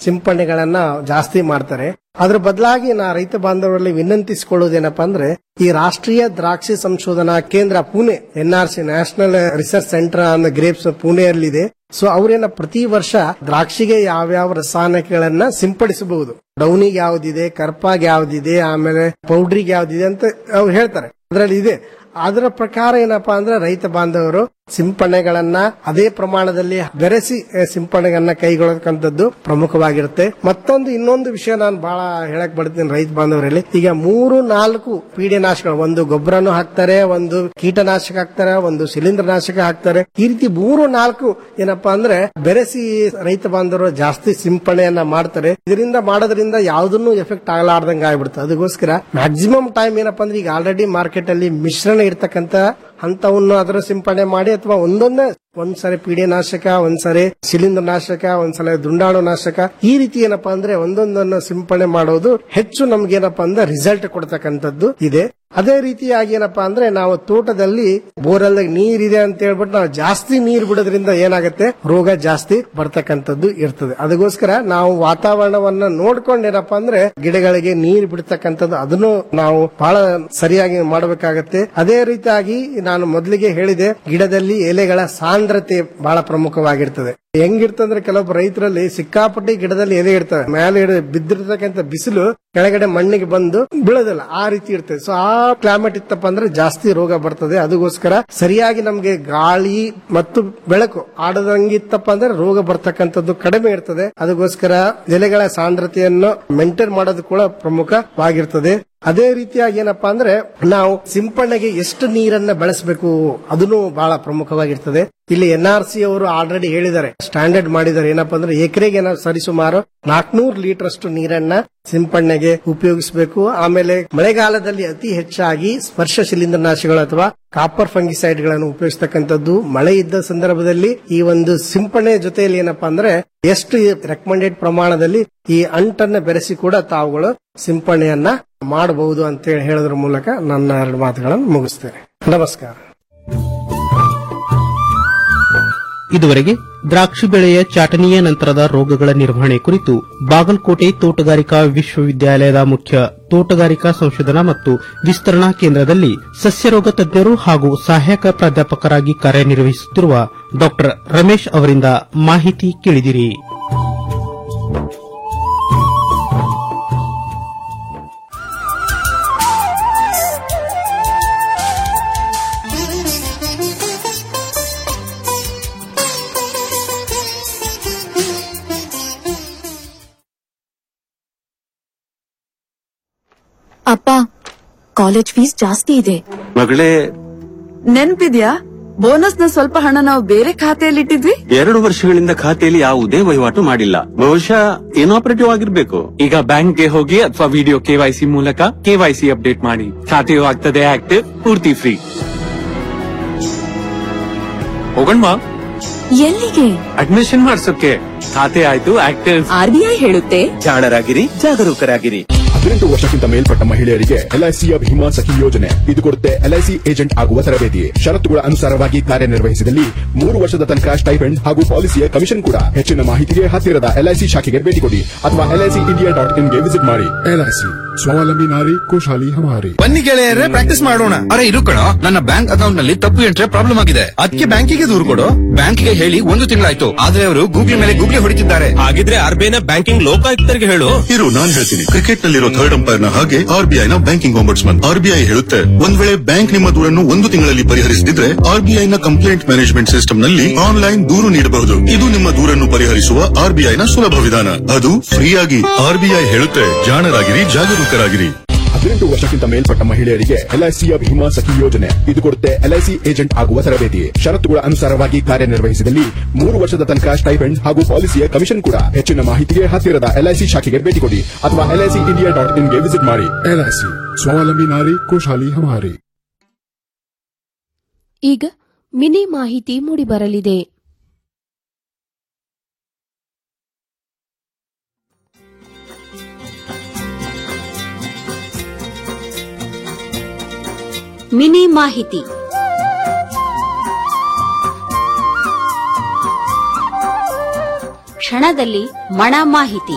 O: ಸಿಂಪಡಣೆಗಳನ್ನ ಜಾಸ್ತಿ ಮಾಡ್ತಾರೆ ಅದ್ರ ಬದಲಾಗಿ ನಾ ರೈತ ಬಾಂಧವರಲ್ಲಿ ವಿನಂತಿಸಿಕೊಳ್ಳುವುದೇನಪ್ಪಾ ಅಂದ್ರೆ ಈ ರಾಷ್ಟ್ರೀಯ ದ್ರಾಕ್ಷಿ ಸಂಶೋಧನಾ ಕೇಂದ್ರ Pune NRC national research centre on grapes ಪುಣೆಯಲ್ಲಿದೆ ಸೊ ಅವರೇನ ಪ್ರತಿ ವರ್ಷ ದ್ರಾಕ್ಷಿಗೆ ಯಾವ್ಯಾವ ರಸಾಯನಿಕಗಳನ್ನ ಸಿಂಪಡಿಸಬಹುದು ಡೌನಿಗೆ ಯಾವ್ದಿದೆ ಕರ್ಪಾಗ್ ಯಾವ್ದಿದೆ ಆಮೇಲೆ ಪೌಡ್ರಿಗೆ ಯಾವ್ದಿದೆ ಅಂತ ಅವ್ರು ಹೇಳ್ತಾರೆ ಅದರಲ್ಲಿ ಇದೆ ಅದರ ಪ್ರಕಾರ ಏನಪ್ಪಾ ಅಂದ್ರೆ ರೈತ ಬಾಂಧವರು ಸಿಂಪಡಣೆಗಳನ್ನ ಅದೇ ಪ್ರಮಾಣದಲ್ಲಿ ಬೆರೆಸಿ ಆ, ಸಿಂಪಡಣೆಗಳನ್ನ ಕೈಗೊಳ್ಳತಕ್ಕಂಥದ್ದು ಪ್ರಮುಖವಾಗಿರುತ್ತೆ ಮತ್ತೊಂದು ಇನ್ನೊಂದು ವಿಷಯ ನಾನು ಬಹಳ ಹೇಳಕ್ ಬಡ್ತೀನಿ ರೈತ ಬಾಂಧವರಲ್ಲಿ ಈಗ ಮೂರು ನಾಲ್ಕು ಪೀಡೆನಾಶಕಗಳು ಒಂದು ಗೊಬ್ಬರನು ಹಾಕ್ತಾರೆ ಒಂದು ಕೀಟನಾಶಕ ಹಾಕ್ತಾರೆ ಒಂದು ಶಿಲೀಂಧ್ರನಾಶಕ ಹಾಕ್ತಾರೆ ಈ ರೀತಿ ಮೂರು ನಾಲ್ಕು ಏನಪ್ಪಾ ಅಂದ್ರೆ ಬೆರೆಸಿ ರೈತ ಬಾಂಧವರು ಜಾಸ್ತಿ ಸಿಂಪಡಣೆಯನ್ನ ಮಾಡ್ತಾರೆ ಇದರಿಂದ ಮಾಡೋದ್ರಿಂದ ಯಾವ್ದನ್ನು ಎಫೆಕ್ಟ್ ಆಗಲಾರ್ದಂಗ ಆಗ್ಬಿಡುತ್ತೆ ಅದಕ್ಕೋಸ್ಕರ ಮ್ಯಾಕ್ಸಿಮಮ್ ಟೈಮ್ ಏನಪ್ಪಾ ಅಂದ್ರೆ ಈಗ ಆಲ್ರೆಡಿ ಮಾರ್ಕೆಟ್ ಅಲ್ಲಿ ಮಿಶ್ರಣ ಇರ್ತಕ್ಕಂತ ಹಂತವನ್ನು ಅದರ ಸಿಂಪಡಣೆ ಮಾಡಿ ಅಥವಾ ಒಂದೊಂದೇ ಒಂದ್ಸರಿ ಪೀಡೆನಾಶಕ ಒಂದ್ಸರಿ ಶಿಲೀಂಧ್ರನಾಶಕ ಒಂದ್ಸಲ ದುಂಡಾಣು ನಾಶಕ ಈ ರೀತಿ ಏನಪ್ಪಾ ಅಂದ್ರೆ ಒಂದೊಂದನ್ನು ಸಿಂಪಡಣೆ ಮಾಡೋದು ಹೆಚ್ಚು ನಮ್ಗೆ ಏನಪ್ಪಾ ಅಂದ್ರೆ ರಿಸಲ್ಟ್ ಕೊಡ್ತಕ್ಕಂಥದ್ದು ಇದೆ ಅದೇ ರೀತಿಯಾಗಿ ಏನಪ್ಪಾ ಅಂದ್ರೆ ನಾವು ತೋಟದಲ್ಲಿ ಬೋರಲ್ ನೀರಿದೆ ಅಂತ ಹೇಳ್ಬಿಟ್ಟು ನಾವು ಜಾಸ್ತಿ ನೀರು ಬಿಡೋದ್ರಿಂದ ಏನಾಗುತ್ತೆ ರೋಗ ಜಾಸ್ತಿ ಬರ್ತಕ್ಕಂಥದ್ದು ಇರ್ತದೆ ಅದಕ್ಕೋಸ್ಕರ ನಾವು ವಾತಾವರಣವನ್ನ ನೋಡ್ಕೊಂಡು ಏನಪ್ಪಾ ಅಂದ್ರೆ ಗಿಡಗಳಿಗೆ ನೀರು ಬಿಡ್ತಕ್ಕಂಥದ್ದು ಅದನ್ನು ನಾವು ಬಹಳ ಸರಿಯಾಗಿ ಮಾಡಬೇಕಾಗತ್ತೆ ಅದೇ ರೀತಿಯಾಗಿ ನಾನು ಮೊದಲಿಗೆ ಹೇಳಿದೆ ಗಿಡದಲ್ಲಿ ಎಲೆಗಳ ಸಾಂದ್ರತೆ ಬಹಳ ಪ್ರಮುಖವಾಗಿರ್ತದೆ ಹೆಂಗಿರ್ತಂದ್ರೆ ಕೆಲವೊಬ್ಬ ರೈತರಲ್ಲಿ ಸಿಕ್ಕಾಪಟ್ಟಿ ಗಿಡದಲ್ಲಿ ಎಲೆ ಇರ್ತವೆ ಮೇಲೆ ಇಡ- ಬಿದ್ದಿರ್ತಕ್ಕಂಥ ಬಿಸಿಲು ಕೆಳಗಡೆ ಮಣ್ಣಿಗೆ ಬಂದು ಬೀಳೋದಿಲ್ಲ ಆ ರೀತಿ ಇರ್ತದೆ ಸೊ ಆ ಕ್ಲೈಮೇಟ್ ಇತ್ತಪ್ಪ ಅಂದ್ರೆ ಜಾಸ್ತಿ ರೋಗ ಬರ್ತದೆ ಅದಕ್ಕೋಸ್ಕರ ಸರಿಯಾಗಿ ನಮ್ಗೆ ಗಾಳಿ ಮತ್ತು ಬೆಳಕು ಆಡದಂಗಿತ್ತಪ್ಪ ಅಂದ್ರೆ ರೋಗ ಬರ್ತಕ್ಕಂಥದ್ದು ಕಡಿಮೆ ಇರ್ತದೆ ಅದಕ್ಕೋಸ್ಕರ ಎಲೆಗಳ ಸಾಂದ್ರತೆಯನ್ನು ಮೇಂಟೈನ್ ಮಾಡೋದು ಕೂಡ ಪ್ರಮುಖವಾಗಿರ್ತದೆ ಅದೇ ರೀತಿಯಾಗಿ ಏನಪ್ಪಾ ಅಂದ್ರೆ ನಾವು ಸಿಂಪಡಣೆಗೆ ಎಷ್ಟು ನೀರನ್ನ ಬಳಸಬೇಕು ಅದನ್ನು ಬಹಳ ಪ್ರಮುಖವಾಗಿರ್ತದೆ ಇಲ್ಲಿ ಎನ್ ಆರ್ ಸಿ ಅವರು ಆಲ್ರೆಡಿ ಹೇಳಿದ್ದಾರೆ ಸ್ಟ್ಯಾಂಡರ್ಡ್ ಮಾಡಿದ್ದಾರೆ ಏನಪ್ಪಾ ಅಂದ್ರೆ ಎಕರೆಗೆ ನಾವು ಸರಿಸುಮಾರು ನಾಲ್ಕನೂರು ಲೀಟರ್ ಅಷ್ಟು ನೀರನ್ನ ಸಿಂಪಡಣೆಗೆ ಉಪಯೋಗಿಸಬೇಕು ಆಮೇಲೆ ಮಳೆಗಾಲದಲ್ಲಿ ಅತಿ ಹೆಚ್ಚಾಗಿ ಸ್ಪರ್ಶ ಶಿಲೀಂಧ್ರನಾಶಿಗಳು ಅಥವಾ ಕಾಪರ್ ಫಂಗಿಸೈಡ್ ಗಳನ್ನು ಉಪಯೋಗಿಸ್ತಕ್ಕಂಥದ್ದು ಮಳೆ ಇದ್ದ ಸಂದರ್ಭದಲ್ಲಿ ಈ ಒಂದು ಸಿಂಪಡಣೆ ಜೊತೆಯಲ್ಲಿ ಏನಪ್ಪಾ ಅಂದ್ರೆ ಎಷ್ಟು ರೆಕಮೆಂಡೆಡ್ ಪ್ರಮಾಣದಲ್ಲಿ ಈ ಅಂಟನ್ನ ಬೆರೆಸಿ ಕೂಡ ತಾವುಗಳು ಸಿಂಪಡಣೆಯನ್ನ ಮಾಡಬಹುದು ಅಂತ ಹೇಳಿ ಹೇಳೋದ್ರ ಮೂಲಕ ನನ್ನ ಎರಡು ಮಾತುಗಳನ್ನು ಮುಗಿಸ್ತೇನೆ ನಮಸ್ಕಾರ
N: ಇದುವರೆಗೆ ದ್ರಾಕ್ಷಿ ಬೆಳೆಯ ಚಾಟನೆಯ ನಂತರದ ರೋಗಗಳ ನಿರ್ವಹಣೆ ಕುರಿತು ಬಾಗಲಕೋಟೆ ತೋಟಗಾರಿಕಾ ವಿಶ್ವವಿದ್ಯಾಲಯದ ಮುಖ್ಯ ತೋಟಗಾರಿಕಾ ಸಂಶೋಧನಾ ಮತ್ತು ವಿಸ್ತರಣಾ ಕೇಂದ್ರದಲ್ಲಿ ಸಸ್ಯರೋಗ ತಜ್ಞರು ಹಾಗೂ ಸಹಾಯಕ ಪ್ರಾಧ್ಯಾಪಕರಾಗಿ ಕಾರ್ಯನಿರ್ವಹಿಸುತ್ತಿರುವ ಡಾ ರಮೇಶ್ ಅವರಿಂದ ಮಾಹಿತಿ ಕೇಳಿದಿರಿ
M: ಅಪ್ಪ ಕಾಲೇಜ್ ಫೀಸ್ ಜಾಸ್ತಿ ಇದೆ
P: ಮಗಳೇ
Q: ನೆನ್ಪಿದ್ಯಾ ಬೋನಸ್ ನ ಸ್ವಲ್ಪ ಹಣ ನಾವು ಬೇರೆ ಖಾತೆಯಲ್ಲಿ ಇಟ್ಟಿದ್ವಿ
P: ಎರಡು ವರ್ಷಗಳಿಂದ ಖಾತೆಯಲ್ಲಿ ಯಾವುದೇ ವಹಿವಾಟು ಮಾಡಿಲ್ಲ ಬಹುಶಃ ಇನಾಪರೇಟಿವ್ ಆಗಿರ್ಬೇಕು
R: ಈಗ ಬ್ಯಾಂಕ್ಗೆ ಹೋಗಿ ಅಥವಾ ವಿಡಿಯೋ ಕೆವೈಸಿ ಮೂಲಕ ಕೆವೈಸಿ ಅಪ್ಡೇಟ್ ಮಾಡಿ ಖಾತೆಯು ಆಗ್ತದೆ ಆಕ್ಟಿವ್ ಪೂರ್ತಿ ಫ್ರೀ ಹೋಗಣ್ವಾ
M: ಎಲ್ಲಿಗೆ
R: ಅಡ್ಮಿಷನ್ ಮಾಡ್ಸೋಕೆ ಖಾತೆ ಆಯ್ತು ಆಕ್ಟಿವ್
Q: ಆರ್ಬಿಐ ಹೇಳುತ್ತೆ
P: ಜಾಣರಾಗಿರಿ ಜಾಗರೂಕರಾಗಿರಿ
S: ಹದಿನೆಂಟು ವರ್ಷಕ್ಕಿಂತ ಮೇಲ್ಪಟ್ಟ ಮಹಿಳೆಯರಿಗೆ ಎಲ್ಐಸಿಯ ಭೀಮಾ ಸಖಿ ಯೋಜನೆ ಇದು ಕೊಡುತ್ತೆ ಎಲ್ಐಸಿ ಏಜೆಂಟ್ ಆಗುವ ತರಬೇತಿ ಷರತ್ತುಗಳ ಅನುಸಾರವಾಗಿ ಕಾರ್ಯನಿರ್ವಹಿಸಿದಲ್ಲಿ ಮೂರು ವರ್ಷದ ತನಕ ಸ್ಟೈಪೆಂಡ್ ಹಾಗೂ ಪಾಲಿಸಿಯ ಕಮಿಷನ್ ಕೂಡ ಹೆಚ್ಚಿನ ಮಾಹಿತಿಗೆ ಹತ್ತಿರದ ಎಲ್ಐಸಿ ಶಾಖೆಗೆ ಭೇಟಿ ಕೊಡಿ ಅಥವಾ ಎಲ್ಐಸಿ ಇಂಡಿಯಾ ಡಾಟ್ ಇನ್ಗೆ ವಿಸಿಟ್ ಮಾಡಿ ಎಲ್ಐಸಿ ಸ್ವಾವಲಂಬಿ ನಾರಿ ಖುಷಾಲಿ ಹಮಾರಿ
T: ಬನ್ನಿ ಗೆಳೆಯರೇ ಪ್ರಾಕ್ಟೀಸ್ ಮಾಡೋಣ ಅರೆ ಇರು ಕಣ ನನ್ನ ಬ್ಯಾಂಕ್ ಅಕೌಂಟ್ ನಲ್ಲಿ ತಪ್ಪು ಎಂಟ್ರೆ ಪ್ರಾಬ್ಲಮ್ ಆಗಿದೆ ಅದಕ್ಕೆ ಬ್ಯಾಂಕಿಗೆ ದೂರು ಕೊಡು ಬ್ಯಾಂಕಿಗೆ ಹೇಳಿ ಒಂದು ತಿಂಗಳಾಯ್ತು ಆದ್ರೆ ಅವರು ಗೂಗಲ್ ಮೇಲೆ ಗೂಗ್ಲಿ ಹೊಡಿತಿದ್ದಾರೆ
U: ಹಾಗಿದ್ರೆ ಆರ್ಬಿಐನ ಬ್ಯಾಂಕಿಂಗ್ ಲೋಕಾಯುಕ್ತರಿಗೆ ಹೇಳು
V: ಇರು ನಾನ್ ಹೇಳ್ತೀನಿ ಕ್ರಿಕೆಟ್ ನಲ್ಲಿರೋ ಥರ್ಡ್ ಅಂಪೈರ್ ನ ಹಾಗೆ ಆರ್ಬಿಐ ನ ಬ್ಯಾಂಕಿಂಗ್ ಆಂಬರ್ಟ್ಸ್ಮನ್ ಆರ್ಬಿಐ ಹೇಳುತ್ತೆ ಒಂದ್ ವೇಳೆ ಬ್ಯಾಂಕ್ ನಿಮ್ಮ ದೂರನ್ನು ಒಂದು ತಿಂಗಳಲ್ಲಿ ಪರಿಹರಿಸದಿದ್ರೆ ಆರ್ಬಿಐ ನ ಕಂಪ್ಲೇಂಟ್ ಮ್ಯಾನೇಜ್ಮೆಂಟ್ ಸಿಸ್ಟಮ್ ನಲ್ಲಿ ಆನ್ಲೈನ್ ದೂರು ನೀಡಬಹುದು ಇದು ನಿಮ್ಮ ದೂರನ್ನು ಪರಿಹರಿಸುವ ಆರ್ಬಿಐ ನ ಸುಲಭ ವಿಧಾನ ಅದು ಫ್ರೀ ಆಗಿ ಆರ್ಬಿಐ ಹೇಳುತ್ತೆ ಜಾಣರಾಗಿರಿ ಜಾಗರೂಕರಾಗಿರಿ
S: ಹದಿನೆಂಟು ವರ್ಷಕ್ಕಿಂತ ಮೇಲ್ಪಟ್ಟ ಮಹಿಳೆಯರಿಗೆ ಎಲ್ಐಸಿಯ ಭೀಮಾ ಸಖಿ ಯೋಜನೆ ಇದು ಕೊಡುತ್ತೆ ಎಲ್ಐಸಿ ಏಜೆಂಟ್ ಆಗುವ ತರಬೇತಿ ಷರತ್ತುಗಳ ಅನುಸಾರವಾಗಿ ಕಾರ್ಯನಿರ್ವಹಿಸಿದಲ್ಲಿ ಮೂರು ವರ್ಷದ ತನಕ ಸ್ಟೈಪೆಂಡ್ ಹಾಗೂ ಪಾಲಿಸಿಯ ಕಮಿಷನ್ ಕೂಡ ಹೆಚ್ಚಿನ ಮಾಹಿತಿಗೆ ಹತ್ತಿರದ ಎಲ್ಐಸಿ ಶಾಖೆಗೆ ಭೇಟಿ ಕೊಡಿ ಅಥವಾ ಎಲ್ಐಸಿ ಇಂಡಿಯಾ ಡಾಟ್ ಇನ್ಗೆ ವಿಸಿಟ್ ಮಾಡಿ ಎಲ್ಐಸಿ ಸ್ವಾವಲಂಬಿ ನಾರಿ ಖುಷಾಲಿ ಹಮಾರಿ
B: ಈಗ ಮಿನಿ ಮಾಹಿತಿ ಮೂಡಿಬರಲಿದೆ
W: ಮಿನಿ ಮಾಹಿತಿ ಕ್ಷಣದಲ್ಲಿ ಮಣ ಮಾಹಿತಿ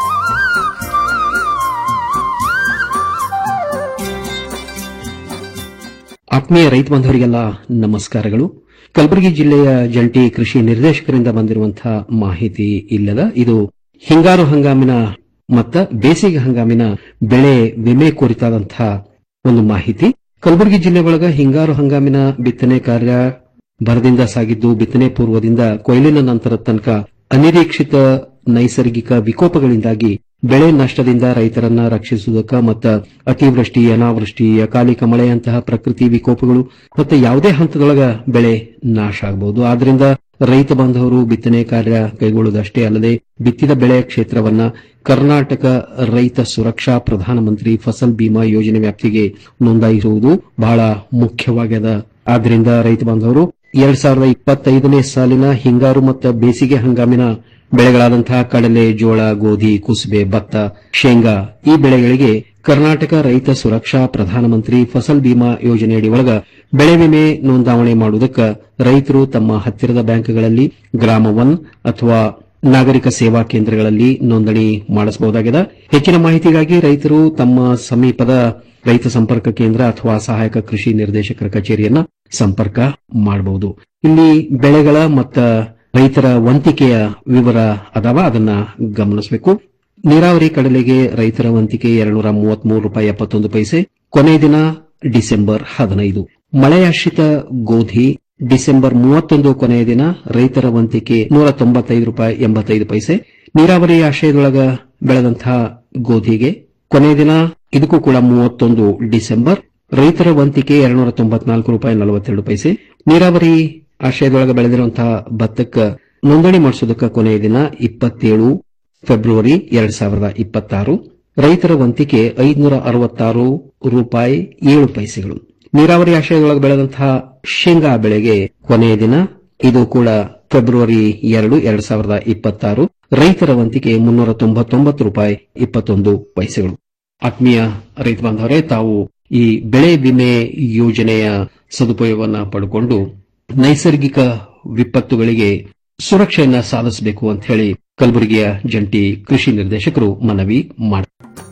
K: ಆತ್ಮೀಯ ರೈತ ಬಾಂಧವರಿಗೆಲ್ಲ ನಮಸ್ಕಾರಗಳು ಕಲಬುರಗಿ ಜಿಲ್ಲೆಯ ಜಂಟಿ ಕೃಷಿ ನಿರ್ದೇಶಕರಿಂದ ಬಂದಿರುವಂತಹ ಮಾಹಿತಿ ಇಲ್ಲದ ಇದು ಹಿಂಗಾರು ಹಂಗಾಮಿನ ಮತ್ತ ಬೇಸಿಗೆ ಹಂಗಾಮಿನ ಬೆಳೆ ವಿಮೆ ಕುರಿತಾದಂತಹ ಒಂದು ಮಾಹಿತಿ ಕಲಬುರಗಿ ಜಿಲ್ಲೆ ಒಳಗ ಹಿಂಗಾರು ಹಂಗಾಮಿನ ಬಿತ್ತನೆ ಕಾರ್ಯ ಭರದಿಂದ ಸಾಗಿದ್ದು ಬಿತ್ತನೆ ಪೂರ್ವದಿಂದ ಕೊಯ್ಲಿನ ನಂತರ ತನಕ ಅನಿರೀಕ್ಷಿತ ನೈಸರ್ಗಿಕ ವಿಕೋಪಗಳಿಂದಾಗಿ ಬೆಳೆ ನಷ್ಟದಿಂದ ರೈತರನ್ನ ರಕ್ಷಿಸುವುದಕ್ಕ ಮತ್ತು ಅತಿವೃಷ್ಟಿ ಅನಾವೃಷ್ಟಿ ಅಕಾಲಿಕ ಮಳೆಯಂತಹ ಪ್ರಕೃತಿ ವಿಕೋಪಗಳು ಮತ್ತೆ ಯಾವುದೇ ಹಂತದೊಳಗ ಬೆಳೆ ನಾಶ ಆಗಬಹುದು ಆದ್ರಿಂದ ರೈತ ಬಾಂಧವರು ಬಿತ್ತನೆ ಕಾರ್ಯ ಕೈಗೊಳ್ಳುವುದಷ್ಟೇ ಅಲ್ಲದೆ ಬಿತ್ತಿದ ಬೆಳೆ ಕ್ಷೇತ್ರವನ್ನ ಕರ್ನಾಟಕ ರೈತ ಸುರಕ್ಷಾ ಪ್ರಧಾನಮಂತ್ರಿ ಫಸಲ್ ಬಿಮಾ ಯೋಜನೆ ವ್ಯಾಪ್ತಿಗೆ ನೋಂದಾಯಿಸುವುದು ಬಹಳ ಮುಖ್ಯವಾಗ್ಯದ ಆದ್ರಿಂದ ರೈತ ಬಾಂಧವರು ಎರಡ್ ಸಾವಿರದ ಇಪ್ಪತ್ತೈದನೇ ಸಾಲಿನ ಹಿಂಗಾರು ಮತ್ತು ಬೇಸಿಗೆ ಹಂಗಾಮಿನ ಬೆಳೆಗಳಾದಂತಹ ಕಡಲೆ ಜೋಳ ಗೋಧಿ ಕುಸುಬೆ ಭತ್ತ ಶೇಂಗಾ ಈ ಬೆಳೆಗಳಿಗೆ ಕರ್ನಾಟಕ ರೈತ ಸುರಕ್ಷಾ ಪ್ರಧಾನಮಂತ್ರಿ ಫಸಲ್ ಬಿಮಾ ಯೋಜನೆಯಡಿ ಒಳಗ ಬೆಳೆ ವಿಮೆ ನೋಂದಾವಣೆ ಮಾಡುವುದಕ್ಕೆ ರೈತರು ತಮ್ಮ ಹತ್ತಿರದ ಬ್ಯಾಂಕ್ಗಳಲ್ಲಿ ಗ್ರಾಮ ಒನ್ ಅಥವಾ ನಾಗರಿಕ ಸೇವಾ ಕೇಂದ್ರಗಳಲ್ಲಿ ನೋಂದಣಿ ಮಾಡಿಸಬಹುದಾಗಿದೆ ಹೆಚ್ಚಿನ ಮಾಹಿತಿಗಾಗಿ ರೈತರು ತಮ್ಮ ಸಮೀಪದ ರೈತ ಸಂಪರ್ಕ ಕೇಂದ್ರ ಅಥವಾ ಸಹಾಯಕ ಕೃಷಿ ನಿರ್ದೇಶಕರ ಕಚೇರಿಯನ್ನ ಸಂಪರ್ಕ ಮಾಡಬಹುದು ಇಲ್ಲಿ ಬೆಳೆಗಳ ಮತ್ತು ರೈತರ ವಂತಿಕೆಯ ವಿವರ ಅದಾವ ಅದನ್ನ ಗಮನಿಸಬೇಕು ನೀರಾವರಿ ಕಡಲೆಗೆ ರೈತರ ವಂತಿಕೆ ಎರಡ್ನೂರ ಮೂವತ್ಮೂರು ರೂಪಾಯಿ ಎಪ್ಪತ್ತೊಂದು ಪೈಸೆ ಕೊನೆಯ ದಿನ ಡಿಸೆಂಬರ್ ಹದಿನೈದು ಮಳೆಯಾಶ್ರಿತ ಗೋಧಿ ಡಿಸೆಂಬರ್ ಮೂವತ್ತೊಂದು ಕೊನೆಯ ದಿನ ರೈತರ ವಂತಿಕೆ ನೂರ ತೊಂಬತ್ತೈದು ರೂಪಾಯಿ ಎಂಬತ್ತೈದು ಪೈಸೆ ನೀರಾವರಿ ಆಶ್ರಯದೊಳಗ ಬೆಳೆದಂತಹ ಗೋಧಿಗೆ ಕೊನೆಯ ದಿನ ಇದಕ್ಕೂ ಕೂಡ ಮೂವತ್ತೊಂದು ಡಿಸೆಂಬರ್ ರೈತರ ವಂತಿಕೆ ಎರಡ್ನೂರ ತೊಂಬತ್ನಾಲ್ಕು ರೂಪಾಯಿ ನಲವತ್ತೆರಡು ಪೈಸೆ ನೀರಾವರಿ ಆಶ್ರಯದೊಳಗೆ ಬೆಳೆದಿರುವಂತಹ ಭತ್ತಕ್ಕೆ ನೋಂದಣಿ ಮಾಡಿಸೋದಕ್ಕೆ ಕೊನೆಯ ದಿನ ಇಪ್ಪತ್ತೇಳು ಫೆಬ್ರವರಿ ಎರಡ್ ಸಾವಿರದ ಇಪ್ಪತ್ತಾರು ರೈತರ ವಂತಿಕೆ ಐದುನೂರ ಅರವತ್ತಾರು ರೂಪಾಯಿ ಏಳು ಪೈಸೆಗಳು ನೀರಾವರಿ ಆಶ್ರಯದೊಳಗೆ ಬೆಳೆದಂತಹ ಶೇಂಗಾ ಬೆಳೆಗೆ ಕೊನೆಯ ದಿನ ಇದು ಕೂಡ ಫೆಬ್ರವರಿ ಎರಡು ಎರಡ್ ಸಾವಿರದ ಇಪ್ಪತ್ತಾರು ರೈತರ ವಂತಿಕೆ ಮುನ್ನೂರ ತೊಂಬತ್ತೊಂಬತ್ತು ರೂಪಾಯಿ ಇಪ್ಪತ್ತೊಂದು ಪೈಸೆಗಳು ಆತ್ಮೀಯ ರೈತ ಬಾಂಧವರೇ ತಾವು ಈ ಬೆಳೆ ವಿಮೆ ಯೋಜನೆಯ ಸದುಪಯೋಗವನ್ನು ಪಡೆದುಕೊಂಡು ನೈಸರ್ಗಿಕ ವಿಪತ್ತುಗಳಿಗೆ ಸುರಕ್ಷೆಯನ್ನ ಸಾಧಿಸಬೇಕು ಅಂತ ಹೇಳಿ ಕಲಬುರಗಿಯ ಜಂಟಿ ಕೃಷಿ ನಿರ್ದೇಶಕರು ಮನವಿ ಮಾಡಿದ್ದಾರೆ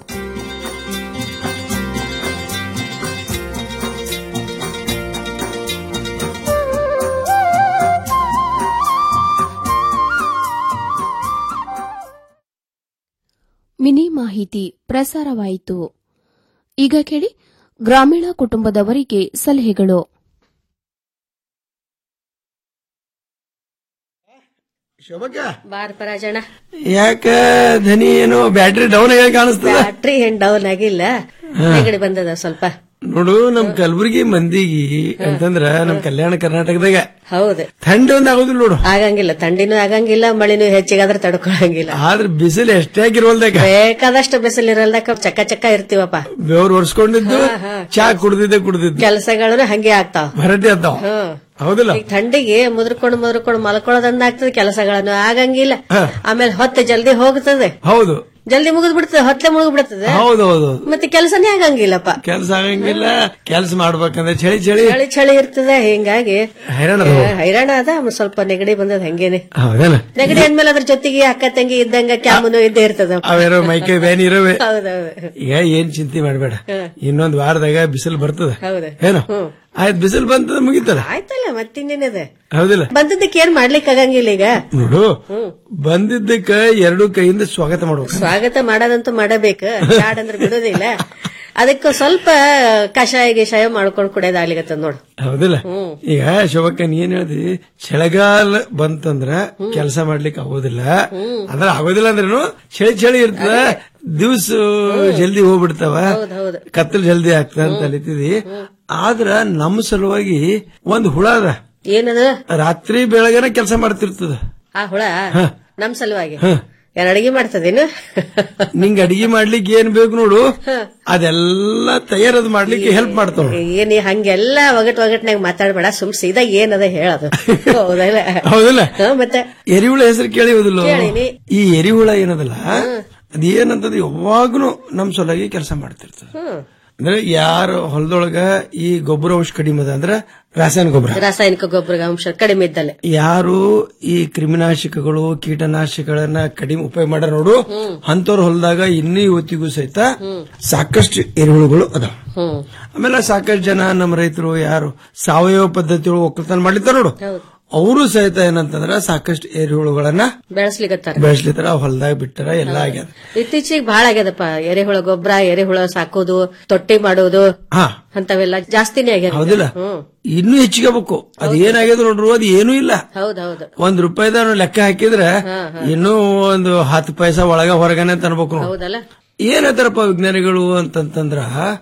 B: ಮಿನಿ ಮಾಹಿತಿ ಪ್ರಸಾರವಾಯಿತು ಈಗ ಕೇಳಿ ಗ್ರಾಮೀಣ ಕುಟುಂಬದವರಿಗೆ ಸಲಹೆಗಳು
A: ಶೋಭಕ್ಕ
C: ಬಾರ್ ಪರಾಜಣ
A: ಯಾಕ ಧನಿ ಏನು ಬ್ಯಾಟ್ರಿ ಡೌನ್ ಆಗಿ ಕಾಣಿಸ್ತದ
C: ಬ್ಯಾಟ್ರಿ ಏನ್ ಡೌನ್ ಆಗಿಲ್ಲ ನೆಗಡಿ ಬಂದದ ಸ್ವಲ್ಪ
A: ನೋಡು ನಮ್ ಕಲಬುರಗಿ ಮಂದಿಗಿ ಅಂತಂದ್ರ ನಮ್ ಕಲ್ಯಾಣ ಕರ್ನಾಟಕದಾಗ
C: ಹೌದು
A: ಥಂಡಿ ಒಂದ್ ಆಗೋದಿಲ್ಲ ನೋಡು
C: ಆಗಂಗಿಲ್ಲ ಥಂಡಿನೂ ಆಗಂಗಿಲ್ಲ ಮಳಿನೂ ಹೆಚ್ಚಿಗಾದ್ರೆ ತಡ್ಕೊಳಂಗಿಲ್ಲ
A: ಆದ್ರೆ ಬಿಸಿಲು ಎಷ್ಟೇ ಆಗಿರೋಲ್ದಾಗ
C: ಬೇಕಾದಷ್ಟು ಬಿಸಿಲು ಇರಲ್ದಕ್ಕ ಚಕ್ಕ ಚಕ್ಕ ಇರ್ತೀವಪ್ಪ
A: ಬೆವ್ರು ಒರ್ಸ್ಕೊಂಡಿದ್ದು ಚಾ ಕುಡ್ದಿದ್ದೆ ಕುಡ್ದಿದ್ದು
C: ಕೆಲಸಗಳು ಹಂಗೆ ಆಗ್ತಾವ
A: ಭರಟಿ ಅದಾವ
C: ಹ್ಮ್
A: ಹೌದಿಲ್ಲ
C: ಈಗ ಥಂಡಿಗೆ ಮುದ್ರಕೊಂಡು ಮುದ್ರಕೊಂಡು ಮಲ್ಕೊಳ್ಳೋದಂದ ಆಗ್ತದೆ ಕೆಲಸಗಳನ್ನು ಆಗಂಗಿಲ್ಲ ಆಮೇಲೆ ಹೊತ್ತೆ ಜಲ್ದಿ ಹೋಗ್ತದೆ
A: ಹೌದು
C: ಜಲ್ದಿ ಮುಗಿದ್ ಬಿಡ್ತದೆ ಹೊತ್ತೆ ಮುಗಿದ್ ಬಿಡ್ತದೆ
A: ಹೌದು ಹೌದು
C: ಮತ್ತೆ ಕೆಲಸನೇ ಆಗಂಗಿಲ್ಲಪ್ಪ
A: ಕೆಲಸ ಆಗಂಗಿಲ್ಲ ಕೆಲಸ ಮಾಡ್ಬೇಕಂದ್ರೆ ಚಳಿ ಚಳಿ
C: ಚಳಿ ಚಳಿ ಇರ್ತದೆ ಹಿಂಗಾಗಿ
A: ಹೈರಾಣ ಅದಾವ.
C: ಆ, ಹೈರಾಣ ಅದ ಮ್ ಸ್ವಲ್ಪ ನೆಗಡಿ ಬಂದದ ಹಂಗೇನೆ
A: ಹೌದೇನ
C: ನೆಗಡಿ ಅಂದ್ಮೇಲೆ ಅದ್ರ ಜೊತೆಗೆ ಅಕ್ಕ ತಂಗಿ ಇದ್ದಂಗ ಕ್ಯಾಮನು ಇದ್ದೇ ಇರ್ತದ
A: ಅವೇರೋ ಮೈಕೈ ಬ್ಯಾನ್ ಇರೋವೆ
C: ಹೌದೌದು
A: ಈಗ ಏನ್ ಚಿಂತೆ ಮಾಡ್ಬೇಡ ಇನ್ನೊಂದ್ ವಾರದಾಗ ಬಿಸಿಲು ಬರ್ತದ
C: ಹೌದು
A: ಏನು ಆಯ್ತು ಬಿಸಿಲು ಬಂತದ ಮುಗಿತದ
C: ಆಯ್ತಲ್ಲ ಮತ್ತಿನ್ನೇನದ
A: ಹೌದಿಲ್ಲ
C: ಬಂದದ್ದಕ್ಕೆ ಏನ್ ಮಾಡ್ಲಿಕ್ಕೆ ಆಗಂಗಿಲ್ಲ ಈಗ
A: ನೋಡು ಬಂದಿದ್ದಕ್ಕ ಎರಡು ಕೈಯಿಂದ ಸ್ವಾಗತ ಮಾಡ್ಬೇಕು
C: ಸ್ವಾಗತ ಮಾಡೋದಂತೂ ಮಾಡಬೇಕು ಬ್ಯಾಡ್ ಅಂದ್ರೆ ಬಿಡೋದಿಲ್ಲ ಅದಕ್ಕೆ ಸ್ವಲ್ಪ ಕಷಾಯ ಗಿಷಾಯ ಮಾಡ್ಕೊಂಡು ಕುಡಿಯೋದಾಗ್ಲಿಕತ್ತದ ನೋಡು
A: ಹೌದಿಲ್ಲ
C: ಹ್ಮ್.
A: ಈಗ ಶೋಭಕ್ಕ ನೀ ಏನ್ ಹೇಳ್ದಿ ಚಳಿಗಾಲ ಬಂತಂದ್ರ ಕೆಲಸ ಮಾಡ್ಲಿಕ್ಕೆ ಆಗೋದಿಲ್ಲ ಅಂದ್ರೆ ಆಗೋದಿಲ್ಲ ಅಂದ್ರೇನು ಚಳಿ ಚಳಿ ಇರ್ತದ ದಿವ್ಸ ಜಲ್ದಿ ಹೋಗ್ಬಿಡ್ತಾವ
C: ಹೌದು
A: ಕತ್ತಲ್ ಜಲ್ದಿ ಆಗ್ತದ ಅಂತ ಅಲಿತಿದಿ ಆದ್ರ ನಮ್ಮ ಸಲುವಾಗಿ ಒಂದ್ ಹುಳ ಅದ
C: ಏನದ
A: ರಾತ್ರಿ ಬೆಳಗನ ಕೆಲಸ ಮಾಡ್ತಿರ್ತದ
C: ಆ ಹುಳ ನಮ್ ಸಲುವಾಗಿ
A: ಹ.
C: ಏನ್ ಅಡಿಗೆ ಮಾಡ್ತದೇನು
A: ನಿಂಗ್ ಅಡಿಗೆ ಮಾಡ್ಲಿಕ್ಕೆ ಏನ್ ಬೇಕು ನೋಡು ಅದೆಲ್ಲ ತಯಾರದ್ ಮಾಡ್ಲಿಕ್ಕೆ ಹೆಲ್ಪ್ ಮಾಡ್ತಾವ
C: ಏನ್ ಈ ಹಂಗೆಲ್ಲ ಒಗಟ್ ಒಗಟ್ನಾಗ ಮಾತಾಡ್ಬೇಡ ಸುಮ್ ಸೀದಾ ಏನದ ಹೇಳದು ಹೌದಲ್ಲ
A: ಹೌದಿಲ್ಲ
C: ಹ, ಮತ್ತೆ
A: ಎರಿಹುಳ ಹೆಸರು ಕೇಳಿವುದಿಲ್ಲ
C: ಕೇಳೀನಿ.
A: ಈ ಎರಿಹುಳ ಏನದಲ್ಲ ಅದೇನಂತದ ಯಾವಾಗ್ನು ನಮ್ ಸಲುವಾಗಿ ಕೆಲಸ ಮಾಡ್ತಿರ್ತದ
C: ಹ್ಮ್
A: ಅಂದ್ರೆ ಯಾರು ಹೊಲದೊಳಗ ಈ ಗೊಬ್ಬರ ಅಂಶ ಕಡಿಮೆ ಅದ ಅಂದ್ರೆ ರಾಸಾಯನಿಕ ಗೊಬ್ಬರ
C: ರಾಸಾಯನಿಕ ಗೊಬ್ಬರ ಅಂಶ ಕಡಿಮೆ ಇದ್ದಲೆ
A: ಯಾರು ಈ ಕ್ರಿಮಿನಾಶಕಗಳು ಕೀಟನಾಶಕಗಳನ್ನ ಕಡಿಮೆ ಉಪಯೋಗ ಮಾಡ ನೋಡು ಅಂತವ್ರ ಹೊಲದಾಗ ಇನ್ನೂ ಇವತ್ತಿಗೂ ಸಹಿತ ಸಾಕಷ್ಟು ಎರೆಹುಳುಗಳು ಅದಾವ
C: ಹ್ಮ್
A: ಆಮೇಲೆ ಸಾಕಷ್ಟು ಜನ ನಮ್ಮ ರೈತರು ಯಾರು ಸಾವಯವ ಪದ್ಧತಿ ಒಕ್ಕಲ್ತನ ಮಾಡ್ಲಿತ್ತಾರ ನೋಡು ಅವರು ಸಹಿತ ಏನಂತಂದ್ರ ಸಾಕಷ್ಟು ಎರೆಹುಳುಗಳನ್ನ
C: ಬೆಳೆಸ್ಲಿಕತ್ತಾರ
A: ಬೆಳೆಸ್ಲಿತ್ತಾರ ಹೊಲದಾಗ ಬಿಟ್ಟಾರ ಎಲ್ಲ ಆಗ್ಯದ
C: ಇತ್ತೀಚೆಗೆ ಬಹಳ ಆಗ್ಯದಪ್ಪ ಎರೆಹುಳ ಗೊಬ್ಬರ ಎರೆಹುಳ ಸಾಕೋದು ತೊಟ್ಟಿ ಮಾಡೋದು
A: ಹಾ
C: ಅಂತವೆಲ್ಲ ಜಾಸ್ತಿನೇ ಆಗ್ಯದ
A: ಹೌದಿಲ್ಲ
C: ಹ್ಮ್
A: ಇನ್ನೂ ಹೆಚ್ಚಿಗೆ ಬೇಕು ಅದ್ ಏನಾಗ್ಯದ ನೋಡ್ರು ಅದು ಏನೂ ಇಲ್ಲ
C: ಹೌದೌದು
A: ಒಂದ್ ರೂಪಾಯಿದ ಲೆಕ್ಕ ಹಾಕಿದ್ರೆ ಇನ್ನೂ ಒಂದು ಹತ್ತು ಪೈಸಾ ಒಳಗ ಹೊರಗನೆ ತನ್ಬೇಕು ನೋಡು.
C: ಹೌದಲ್ಲ
A: ಏನಂತಾರಪ್ಪ ವಿಜ್ಞಾನಿಗಳು ಅಂತಂತಂದ್ರ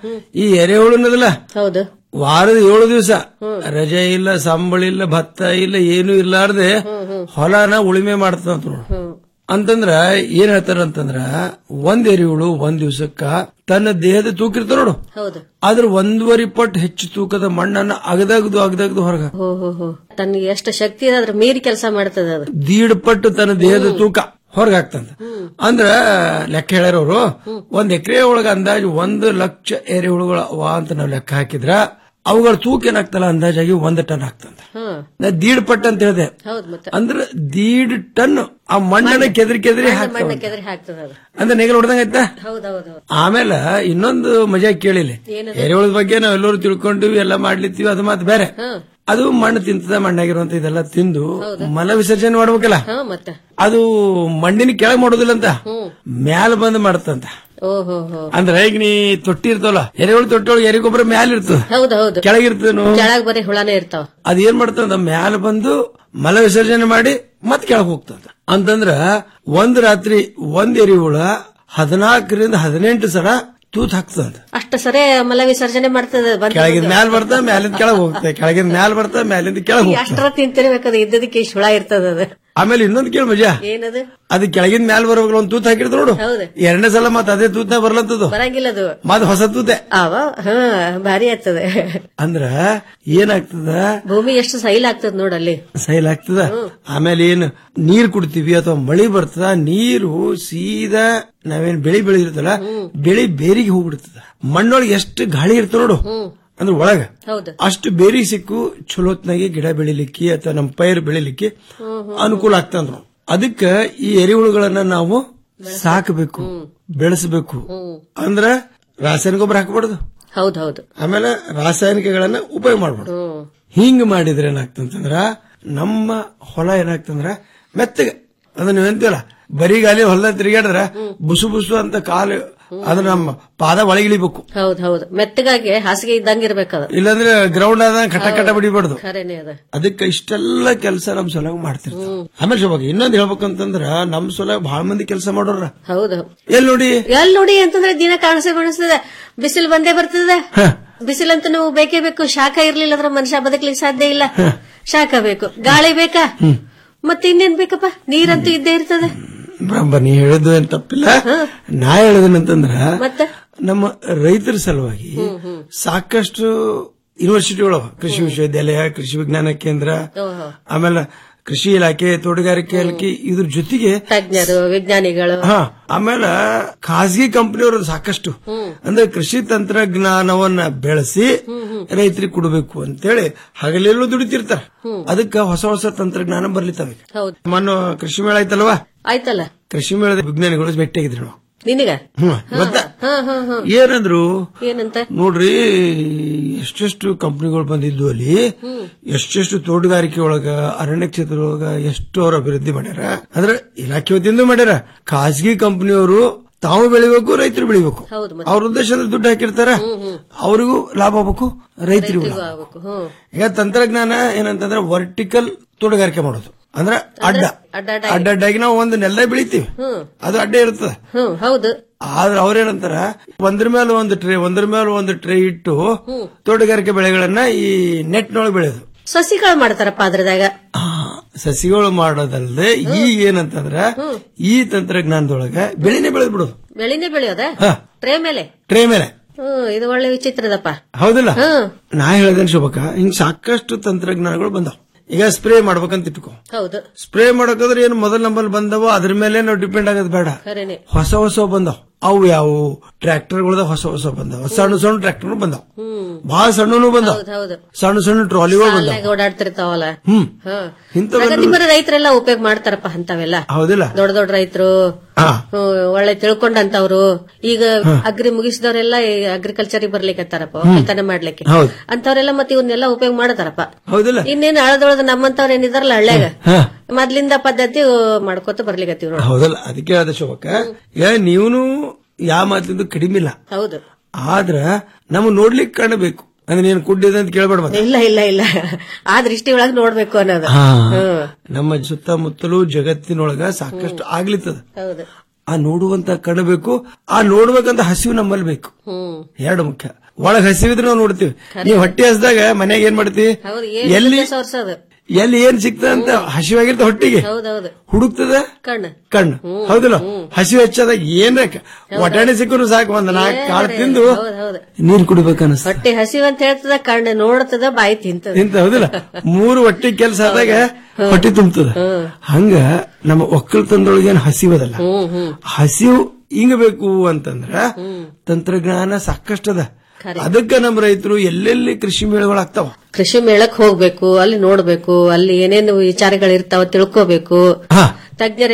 A: ಈ ಎರೆಹುಳು ಅನ್ನೋದಿಲ್ಲ
C: ಹೌದು
A: ವಾರದ ಏಳು ದಿವಸ ರಜೆ ಇಲ್ಲ ಸಂಬಳ ಇಲ್ಲ ಭತ್ತ ಇಲ್ಲ ಏನು ಇಲ್ಲಾರ್ದೆ ಹೊಲನ ಉಳುಮೆ ಮಾಡ್ತದಂತ ನೋಡು ಅಂತಂದ್ರ ಏನ್ ಹೇಳ್ತಾರ ಅಂತಂದ್ರ ಒಂದ್ ಎರೆಹುಳು ಒಂದ್ ದಿವಸಕ್ಕ ತನ್ನ ದೇಹದ ತೂಕ ಇರ್ತಾವ ನೋಡು
C: ಹೌದು
A: ಆದ್ರ ಒಂದೂವರೆ ಪಟ್ಟು ಹೆಚ್ಚು ತೂಕದ ಮಣ್ಣನ್ನ ಅಗದಗದು ಅಗದಗದು ಹೊರಗ
C: ಹೋ ಹೋ ಹೋ ತನಗೆ ಎಷ್ಟು ಶಕ್ತಿ ಇದೆ ಅದ್ರ ಮೀರಿ ಕೆಲಸ ಮಾಡ್ತದ ಅದು
A: ದೀಡ್ ಪಟ್ಟು ತನ್ನ ದೇಹದ ತೂಕ ಹೊರಗೆ ಹಾಕ್ತಂತ ಅಂದ್ರ ಲೆಕ್ಕ ಹೇಳ್ಯಾರವ್ರು ಒಂದ್ ಎಕರೆ ಒಳಗ ಅಂದಾಜು ಒಂದು ಲಕ್ಷ ಎರೆಹುಳುಗಳ ಅವ ಅಂತ ನಾವು ಲೆಕ್ಕ ಹಾಕಿದ್ರ ಅವುಗಳ ತೂಕ ಏನಾಗ್ತಲ್ಲ ಅಂದಾಜಾಗಿ ಒಂದ್ ಟನ್ ಆಗ್ತಂತ
C: ಹ್ಮ್
A: ನಾ ದೀಡ್ ಪಟ್ಟು ಅಂತ ಹೇಳಿದೆ
C: ಹೌದ್ ಮತ್ತೆ
A: ಅಂದ್ರ ದೀಡ್ ಟನ್ ಆ ಮಣ್ಣನ್ನ ಕೆದರಿ ಕೆದರಿ
C: ಮಣ್ಣ
A: ಹಾಕ್ತಾವ
C: ಮಣ್ಣ ಕೆದರಿ ಹಾಕ್ತದ ಅದು
A: ಅಂದ್ರೆ ನೆಗಲ್ ಹೊಡೆದಂಗ ಆಯ್ತಾ
C: ಹೌದೌದು
A: ಆಮೇಲೆ ಇನ್ನೊಂದು ಮಜಾ ಕೇಳಿಲಿ
C: ಏನದು?
A: ಎರೆಹುಳದ ಬಗ್ಗೆ ನಾವ್ ಎಲ್ಲರೂ ತಿಳ್ಕೊಂಡಿವಿ ಎಲ್ಲ ಮಾಡ್ಲಿತ್ತೀವಿ ಅದು ಮಾತು ಬೇರೆ
C: ಹ್ಮ್
A: ಅದು ಮಣ್ಣು ತಿಂತದ ಮಣ್ಣಾಗಿರುವಂತ ಇದೆಲ್ಲ ತಿಂದು ಮಲ ವಿಸರ್ಜನೆ ಮಾಡ್ಬೇಕಲ್ಲ
C: ಹಾ ಮತ್ತೆ
A: ಅದು ಮಣ್ಣಿನ ಕೆಳಗ್ ಮಾಡೋದಿಲ್ಲ ಅಂತ
C: ಹ್ಮ್
A: ಮ್ಯಾಲ ಬಂದ್ ಮಾಡ್ತಂತ
C: ಓಹೋ ಹೋ
A: ಅಂದ್ರೆ ಈಗ ನೀ ತೊಟ್ಟಿ ಇರ್ತವಲ್ಲ ಎರೆಹುಳು ತೊಟ್ಟಿ ಒಳಗೆ ಎರೆ ಗೊಬ್ಬರ ಮ್ಯಾಲ ಇರ್ತದ
C: ಹೌದು ಹೌದು
A: ಕೆಳಗಿರ್ತೇನು
C: ಕೆಳಗ್ ಬರೀ ಹುಳನೇ ಇರ್ತಾವ
A: ಅದ್ ಏನ್ ಮಾಡ್ತಂದ ಮ್ಯಾಲ ಬಂದು ಮಲ ವಿಸರ್ಜನೆ ಮಾಡಿ ಮತ್ ಕೆಳಗ್ ಹೋಗ್ತಂತ ಅಂತಂದ್ರ ಒಂದ್ ರಾತ್ರಿ ಒಂದ್ ಎರೆಹುಳ ಹದಿನಾಲ್ಕರಿಂದ ಹದಿನೆಂಟು ಸಲ ತೂತ್ ಹಾಕ್ತಂತ
C: ಅಷ್ಟ ಸರಿ ಮಲ ವಿಸರ್ಜನೆ ಮಾಡ್ತದ ಬಂದ್
A: ಕೆಳಗಿಂದ ಮ್ಯಾಲ ಬರ್ತಾ ಮ್ಯಾಲಿಂದ ಕೆಳಗ್ ಹೋಗ್ತದೆ ಕೆಳಗಿಂದ ಮ್ಯಾಲ ಬರ್ತಾ ಮ್ಯಾಲಿಂದ ಕೆಳಗ್ ಹೋಗ್ತದೆ
C: ಅಷ್ಟರ ತಿಂತಿರ್ಬೇಕದ ಇದ್ದದಕ್ಕೆ ಇಷ್ಟ್ ಹುಳ ಇರ್ತದ ಅದು
A: ಆಮೇಲೆ ಇನ್ನೊಂದ್ ಕೇಳ ಮಜಾ
C: ಏನದು
A: ಅದು ಕೆಳಗಿನ ಮ್ಯಾಲ ಬರ್ಬೇಕು ಒಂದ್ ತೂತ್ ಹಾಕಿರ್ತ ನೋಡು
C: ಹೌದು
A: ಎರಡನೇ ಸಲ ಮತ್ ಅದೇ ತೂತ್ನ ಬರ್ಲತ್ತದು
C: ಬರಂಗಿಲ್ಲ ಅದು
A: ಮತ್ ಹೊಸ ತೂತೆ
C: ಅವ ಹಾ ಭಾರಿ ಆಗ್ತದೆ
A: ಅಂದ್ರ ಏನಾಗ್ತದ
C: ಭೂಮಿ ಎಷ್ಟು ಸೈಲ್ ಆಗ್ತದ ನೋಡಲ್ಲಿ
A: ಸೈಲ್ ಆಗ್ತದ ಆಮೇಲೆ ಏನ್ ನೀರ್ ಕುಡ್ತೀವಿ ಅಥವಾ ಮಳಿ ಬರ್ತದ ನೀರು ಸೀದಾ ನಾವೇನ್ ಬೆಳಿ ಬೆಳೆದಿರ್ತಲ್ಲ ಬೆಳಿ ಬೇರಿಗೆ ಹೋಗ್ಬಿಡ್ತದ ಮಣ್ಣೊಳಗೆ ಎಷ್ಟು ಗಾಳಿ ಇರ್ತದ ನೋಡು ಅಂದ್ರೆ ಒಳಗ
C: ಹೌದು
A: ಅಷ್ಟು ಬೇರಿ ಸಿಕ್ಕು ಚಲೋತ್ನಾಗೆ ಗಿಡ ಬೆಳಿಲಿಕ್ಕೆ ಅಥವಾ ನಮ್ಮ ಪೈರು ಬೆಳಿಲಿಕ್ಕೆ ಅನುಕೂಲ ಆಗ್ತಂದ್ರು ಅದಕ್ಕ ಈ ಎರೆಹುಳುಗಳನ್ನ ನಾವು ಸಾಕಬೇಕು ಬೆಳೆಸಬೇಕು ಅಂದ್ರ ರಾಸಾಯನಿಕ ಗೊಬ್ಬರ ಹಾಕಬಾರ್ದು
C: ಹೌದ್ ಹೌದು
A: ಆಮೇಲೆ ರಾಸಾಯನಿಕಗಳನ್ನ ಉಪಯೋಗ ಮಾಡಬಾರ್ದು
C: ಹ್ಮ್
A: ಹಿಂಗ್ ಮಾಡಿದ್ರೆ ಏನಾಗ್ತಂತಂದ್ರ ನಮ್ಮ ಹೊಲ ಏನಾಗ್ತಂದ್ರ ಮೆತ್ತಗೆ ಅದನ್ನ ನೀವಂತೀವಲ್ಲ ಬರಿಗಾಲಿ ಹೊಲದ ತಿರುಗಾಡಿದ್ರ ಬುಸು ಬುಸು ಅಂತ ಕಾಲು ಅದ್ರ ನಮ್ಮ ಪಾದ ಒಳಗಿಳಿಬೇಕು
C: ಹೌದ್ ಹೌದು ಮೆತ್ತಗಾಗಿ ಹಾಸಿಗೆ ಇದ್ದಂಗ ಇರ್ಬೇಕದ
A: ಇಲ್ಲಾಂದ್ರೆ ಗ್ರೌಂಡ್ ಆದ ಕಟ ಕಟ ಬಿಡಿಬಾರ್ದು
C: ಖರೇನೆ ಅದ
A: ಅದಕ್ಕೆ ಇಷ್ಟೆಲ್ಲ ಕೆಲಸ ನಮ್ ಸೊಲಾಗ ಮಾಡ್ತಿರ್ತಾರೆ ಆಮೇಲೆ ಶೋಭಾಗ ಇನ್ನೊಂದ್ ಹೇಳ್ಬೇಕಂತಂದ್ರ ನಮ್ ಸೊಲಾಗ ಬಹಳ ಮಂದಿ ಕೆಲಸ ಮಾಡೋರ
C: ಹೌದು
A: ಎಲ್ ನೋಡಿ
C: ಎಲ್ ನೋಡಿ ಅಂತಂದ್ರೆ ದಿನ ಕಾಣಿಸೇ ಕಾಣಿಸ್ತದೆ ಬಿಸಿಲು ಬಂದೇ ಬರ್ತದೆ ಬಿಸಿಲಂತ ನಾವು ಬೇಕೇ ಬೇಕು ಶಾಖ ಇರ್ಲಿಲ್ಲ ಅಂದ್ರೆ ಮನುಷ್ಯ ಬದುಕಲಿಕ್ಕೆ ಸಾಧ್ಯ ಇಲ್ಲ ಶಾಖ ಬೇಕು ಗಾಳಿ ಬೇಕಾ ಮತ್ತೆ ಇನ್ನೇನ್ ಬೇಕಪ್ಪ ನೀರಂತೂ ಇದ್ದೇ ಇರ್ತದೆ
A: ಬ್ರಹ್ಮ ನೀ ಹೇಳಿದ್ದು ಏನ್ ತಪ್ಪಿಲ್ಲ ನಾ ಹೇಳದನಂತಂದ್ರ
C: ಮತ್ತೆ
A: ನಮ್ಮ ರೈತರ ಸಲುವಾಗಿ ಸಾಕಷ್ಟು ಯೂನಿವರ್ಸಿಟಿಗಳು ಕೃಷಿ ವಿಶ್ವವಿದ್ಯಾಲಯ ಕೃಷಿ ವಿಜ್ಞಾನ ಕೇಂದ್ರ
C: ಓಹೋ.
A: ಆಮೇಲೆ ಕೃಷಿ ಇಲಾಖೆ ತೋಟಗಾರಿಕೆ ಇಲಾಖೆ ಇದ್ರ ಜೊತೆಗೆ
C: ತಜ್ಞರು ವಿಜ್ಞಾನಿಗಳು
A: ಹಾ ಆಮೇಲೆ ಖಾಸಗಿ ಕಂಪನಿಯವರು ಸಾಕಷ್ಟು ಅಂದ್ರೆ ಕೃಷಿ ತಂತ್ರಜ್ಞಾನವನ್ನ ಬೆಳೆಸಿ ರೈತರಿಗೆ ಕೊಡಬೇಕು ಅಂತೇಳಿ ಹಗಲೆಲ್ಲೂ ದುಡಿತಿರ್ತಾರ ಅದಕ್ಕ ಹೊಸ ಹೊಸ ತಂತ್ರಜ್ಞಾನ ಬರ್ಲಿತ್ತವೆ
C: ಹೌದು
A: ಮೊನ್ನೆ ಕೃಷಿ ಮೇಳ ಆಯ್ತಲ್ವಾ
C: ಆಯ್ತಲ್ಲ
A: ಕೃಷಿ ಮೇಳದ ವಿಜ್ಞಾನಿಗಳು ಭೇಟಿಯಾಗಿದ್ರು ನಾವು
C: ನಿನಗ
A: ಹ್ಮ್ ಗೊತ್ತಾ
C: ಹಾ ಹಾ ಹಾ
A: ಏನಂದ್ರು
C: ಏನಂತ
A: ನೋಡ್ರಿ ಎಷ್ಟೆಷ್ಟು ಕಂಪನಿಗಳು ಬಂದಿದ್ವು ಅಲ್ಲಿ ಎಷ್ಟೆಷ್ಟು ತೋಟಗಾರಿಕೆ ಒಳಗ ಅರಣ್ಯ ಕ್ಷೇತ್ರದೊಳಗ ಎಷ್ಟು ಅವ್ರ ಅಭಿವೃದ್ಧಿ ಮಾಡ್ಯಾರ ಅಂದ್ರೆ ಇಲಾಖೆ ವತಿಯಿಂದ ಮಾಡ್ಯಾರ ಖಾಸಗಿ ಕಂಪನಿಯವರು ತಾವು ಬೆಳಿಬೇಕು ರೈತರು ಬೆಳಿಬೇಕು
C: ಹೌದು ಮತ್ತೆ
A: ಅವ್ರ ಉದ್ದೇಶ ಅಂದ್ರೆ ದುಡ್ಡು ಹಾಕಿರ್ತಾರ ಅವ್ರಿಗೂ ಲಾಭ ಆಗ್ಬೇಕು ರೈತರಿಗೂ ಲಾಭ
C: ಆಗ್ಬೇಕು ಹ್ಮ್
A: ಈಗ ತಂತ್ರಜ್ಞಾನ ಏನಂತಂದ್ರೆ ವರ್ಟಿಕಲ್ ತೋಟಗಾರಿಕೆ ಮಾಡೋದು ಅಂದ್ರೆ ಅಡ್ಡ
C: ಅಡ್ಡ ಅಡ್ಡ
A: ಅಡ್ಡಡ್ಡಾಗಿ ನಾವು ಒಂದು ನೆಲ ಬೆಳಿತೀವಿ
C: ಹ್ಮ್
A: ಅದು ಅಡ್ಡ ಇರ್ತದೆ
C: ಹ್ಮ್ ಹೌದು
A: ಆದ್ರೆ ಅವ್ರೇನಂತಾರ ಒಂದ್ರ ಮೇಲೆ ಒಂದು ಟ್ರೇ ಒಂದ್ರ ಮೇಲೆ ಒಂದು ಟ್ರೇ ಇಟ್ಟು ತೋಟಗಾರಿಕೆ ಬೆಳೆಗಳನ್ನ ಈ ನೆಟ್ನೊಳಗೆ ಬೆಳೆಯೋದು
C: ಸಸಿಗಳು ಮಾಡ್ತಾರಪ್ಪ ಅದ್ರದಾಗ
A: ಸಸಿಗಳು ಮಾಡೋದಲ್ಲದೆ ಈಗ ಏನಂತಂದ್ರ ಈ ತಂತ್ರಜ್ಞಾನದೊಳಗ ಬೆಳೆನೇ ಬೆಳೆದ್ ಬಿಡೋದು
C: ಬೆಳಿನೇ ಬೆಳೆಯೋದ
A: ಹಾ.
C: ಟ್ರೇ ಮೇಲೆ
A: ಟ್ರೇ ಮೇಲೆ
C: ಹ್ಮ್ ಇದು ಒಳ್ಳೆ ವಿಚಿತ್ರದಪ್ಪ
A: ಹೌದಿಲ್ಲ
C: ಹ್ಮ್
A: ನಾ ಹೇಳ್ದೇನ್ ಶುಭಕ ಹಿಂಗ್ ಸಾಕಷ್ಟು ತಂತ್ರಜ್ಞಾನಗಳು ಬಂದಾವ ಈಗ ಸ್ಪ್ರೇ ಮಾಡ್ಬೇಕಂತ ಇಟ್ಕೋ
C: ಹೌದು
A: ಸ್ಪ್ರೇ ಮಾಡಕಂದ್ರೆ ಏನು ಮೊದಲ ನಂಬರ್ ಬಂದವೋ ಅದ್ರ ಮೇಲೆ ನಾವು ಡಿಪೆಂಡ್ ಆಗೋದು ಬೇಡ
C: ಖರೇನೆ
A: ಹೊಸ ಹೊಸ ಬಂದವ್ ಅವು ಯಾವ ಟ್ರ್ಯಾಕ್ಟರ್ಗಳದ ಹೊಸ ಹೊಸ ಬಂದಾವ ಸಣ್ಣ ಸಣ್ಣ ಟ್ರ್ಯಾಕ್ಟರ್ ಬಂದಾವ ಬಹಳ ಸಣ್ಣನು ಬಂದಾವ
C: ಹೌದು
A: ಸಣ್ಣ ಸಣ್ಣ ಟ್ರಾಲಿಗಳು ಬಂದಾವ
C: ಸಾಲ್ನಾಗ ಓಡಾಡ್ತಿರ್ತಾವಲ್ಲ
A: ಹ್ಮ್
C: ಹ್ಮ್.
A: ಇಂಥವೆಲ್ಲ
C: ಪ್ರಗತಿಪರ ರೈತರೆಲ್ಲ ಉಪಯೋಗ ಮಾಡ್ತಾರಪ್ಪ ಅಂತವೆಲ್ಲ
A: ಹೌದಿಲ್ಲ
C: ದೊಡ್ಡ ದೊಡ್ಡ ರೈತರು
A: ಹಾ.
C: ಒಳ್ಳೆ ತಿಳ್ಕೊಂಡಂತವ್ರು ಈಗ ಅಗ್ರಿ ಮುಗಿಸಿದವರೆಲ್ಲ ಅಗ್ರಿಕಲ್ಚರ್ ಬರ್ಲಿಕ್ಕತ್ತಾರಪ್ಪ
A: ಹ್ಮ್.
C: ಕೆಲತನ ಮಾಡ್ಲಿಕ್ಕೆ
A: ಹೌದು.
C: ಅಂತವ್ರೆಲ್ಲ ಮತ್ತೆ ಇವನ್ನೆಲ್ಲ ಉಪಯೋಗ ಮಾಡತಾರಪ್ಪ
A: ಹೌದಿಲ್ಲ
C: ಇನ್ನೇನು ಹಳದೊಳದ ನಮ್ಮಂತವ್ರ ಏನಿದಾರಲ್ಲ ಹಳ್ಳ್ಯಾಗ
A: ಹಾ.
C: ಮೊದ್ಲಿಂದ ಪದ್ಧತಿ ಮಾಡ್ಕೋತ ಬರ್ಲಿಕತ್ತೀವಿ ನೋಡಿ
A: ಹೌದಲ್ಲ ಅದಕ್ಕೆ ಆದ ಶೋಭಕ್ಕ ಈಗ ನೀವನು ಯಾವ ಮಾತಿಂದು ಕಡಿಮೆ ಇಲ್ಲ
C: ಹೌದು
A: ಆದ್ರ ನಮ್ ನೋಡ್ಲಿಕ್ಕೆ ಕಾಣಬೇಕು ಅಂದ್ರೆ ನೀನ್ ಕುಡ್ಡಿದೆ ಅಂತ ಕೇಳ್ಬೇಡ ಮತ್ತೆ
C: ಇಲ್ಲ ಇಲ್ಲ ಇಲ್ಲ ಆ ದೃಷ್ಟಿ ಒಳಗ್ ನೋಡ್ಬೇಕು ಅನ್ನೋದು
A: ಹಾ.
C: ಹ್ಮ್.
A: ನಮ್ಮ ಸುತ್ತಮುತ್ತಲು ಜಗತ್ತಿನೊಳಗ ಸಾಕಷ್ಟು ಆಗ್ಲಿತ್ತದ
C: ಹೌದು
A: ಆ ನೋಡುವಂತ ಕಾಣಬೇಕು ಆ ನೋಡ್ಬೇಕಂತ ಹಸಿವು ನಮ್ಮಲ್ಲಿ ಬೇಕು
C: ಹ್ಮ್
A: ಎರಡು ಮುಖ್ಯ ಒಳಗ್ ಹಸಿವಿದ್ರೆ ನಾವು ನೋಡ್ತೀವಿ ನೀವು ಹೊಟ್ಟೆ ಹಸ್ದಾಗ ಮನ್ಯಾಗ ಏನ್ ಮಾಡ್ತೀವಿ
C: ಹೌದು
A: ಎಲ್ಲಿ
C: ಏನ್ ಸೋರ್ಸೋದು
A: ಎಲ್ಲಿ ಏನ್ ಸಿಗ್ತದ ಅಂತ ಹಸಿವಾಗಿರ್ತ ಹೊಟ್ಟಿಗೆ
C: ಹೌದೌದು
A: ಹುಡುಕ್ತದ
C: ಕಣ್ಣು
A: ಕಣ್ಣು ಹೌದಿಲ್ಲ ಹಸಿವು ಹೆಚ್ಚಾದಾಗ ಏನ್ ಒಟಾಣೆ ಸಿಕ್ಕರು ಸಾಕು ಒಂದ್ ನಾಲ್ಕು ಕಾಳು ತಿಂದು
C: ಹೌದು ಹೌದು
A: ನೀರ್ ಕುಡಿಬೇಕನ್ನಿಸ್ತ
C: ಹೊಟ್ಟೆ ಹಸಿವು ಅಂತ ಹೇಳ್ತದ ಕಣ್ಣು ನೋಡ್ತದ ಬಾಯಿ ತಿಂತದ
A: ಇಂತ ಹೌದಿಲ್ಲ ಮೂರು ಹೊಟ್ಟೆ ಕೆಲಸ ಆದಾಗ ಹೊಟ್ಟೆ ತುಂಬತದ ಹಂಗ ನಮ್ಮ ಒಕ್ಕಲ್ತನದೊಳಗೆ ಏನ್ ಹಸಿವದಲ್ಲ
C: ಹ್ಮ್ ಹ್ಮ್
A: ಹಸಿವು ಹಿಂಗಬೇಕು ಅಂತಂದ್ರ ತಂತ್ರಜ್ಞಾನ ಸಾಕಷ್ಟದ ಅದಕ್ಕ ನಮ್ಮ ರೈತರು ಎಲ್ಲೆಲ್ಲಿ ಕೃಷಿ ಮೇಳಗಳಾಗ್ತಾವ
C: ಕೃಷಿ ಮೇಳಕ್ ಹೋಗ್ಬೇಕು ಅಲ್ಲಿ ನೋಡ್ಬೇಕು ಅಲ್ಲಿ ಏನೇನು ವಿಚಾರಗಳಿರ್ತಾವ ತಿಳ್ಕೋಬೇಕು ತಜ್ಞರ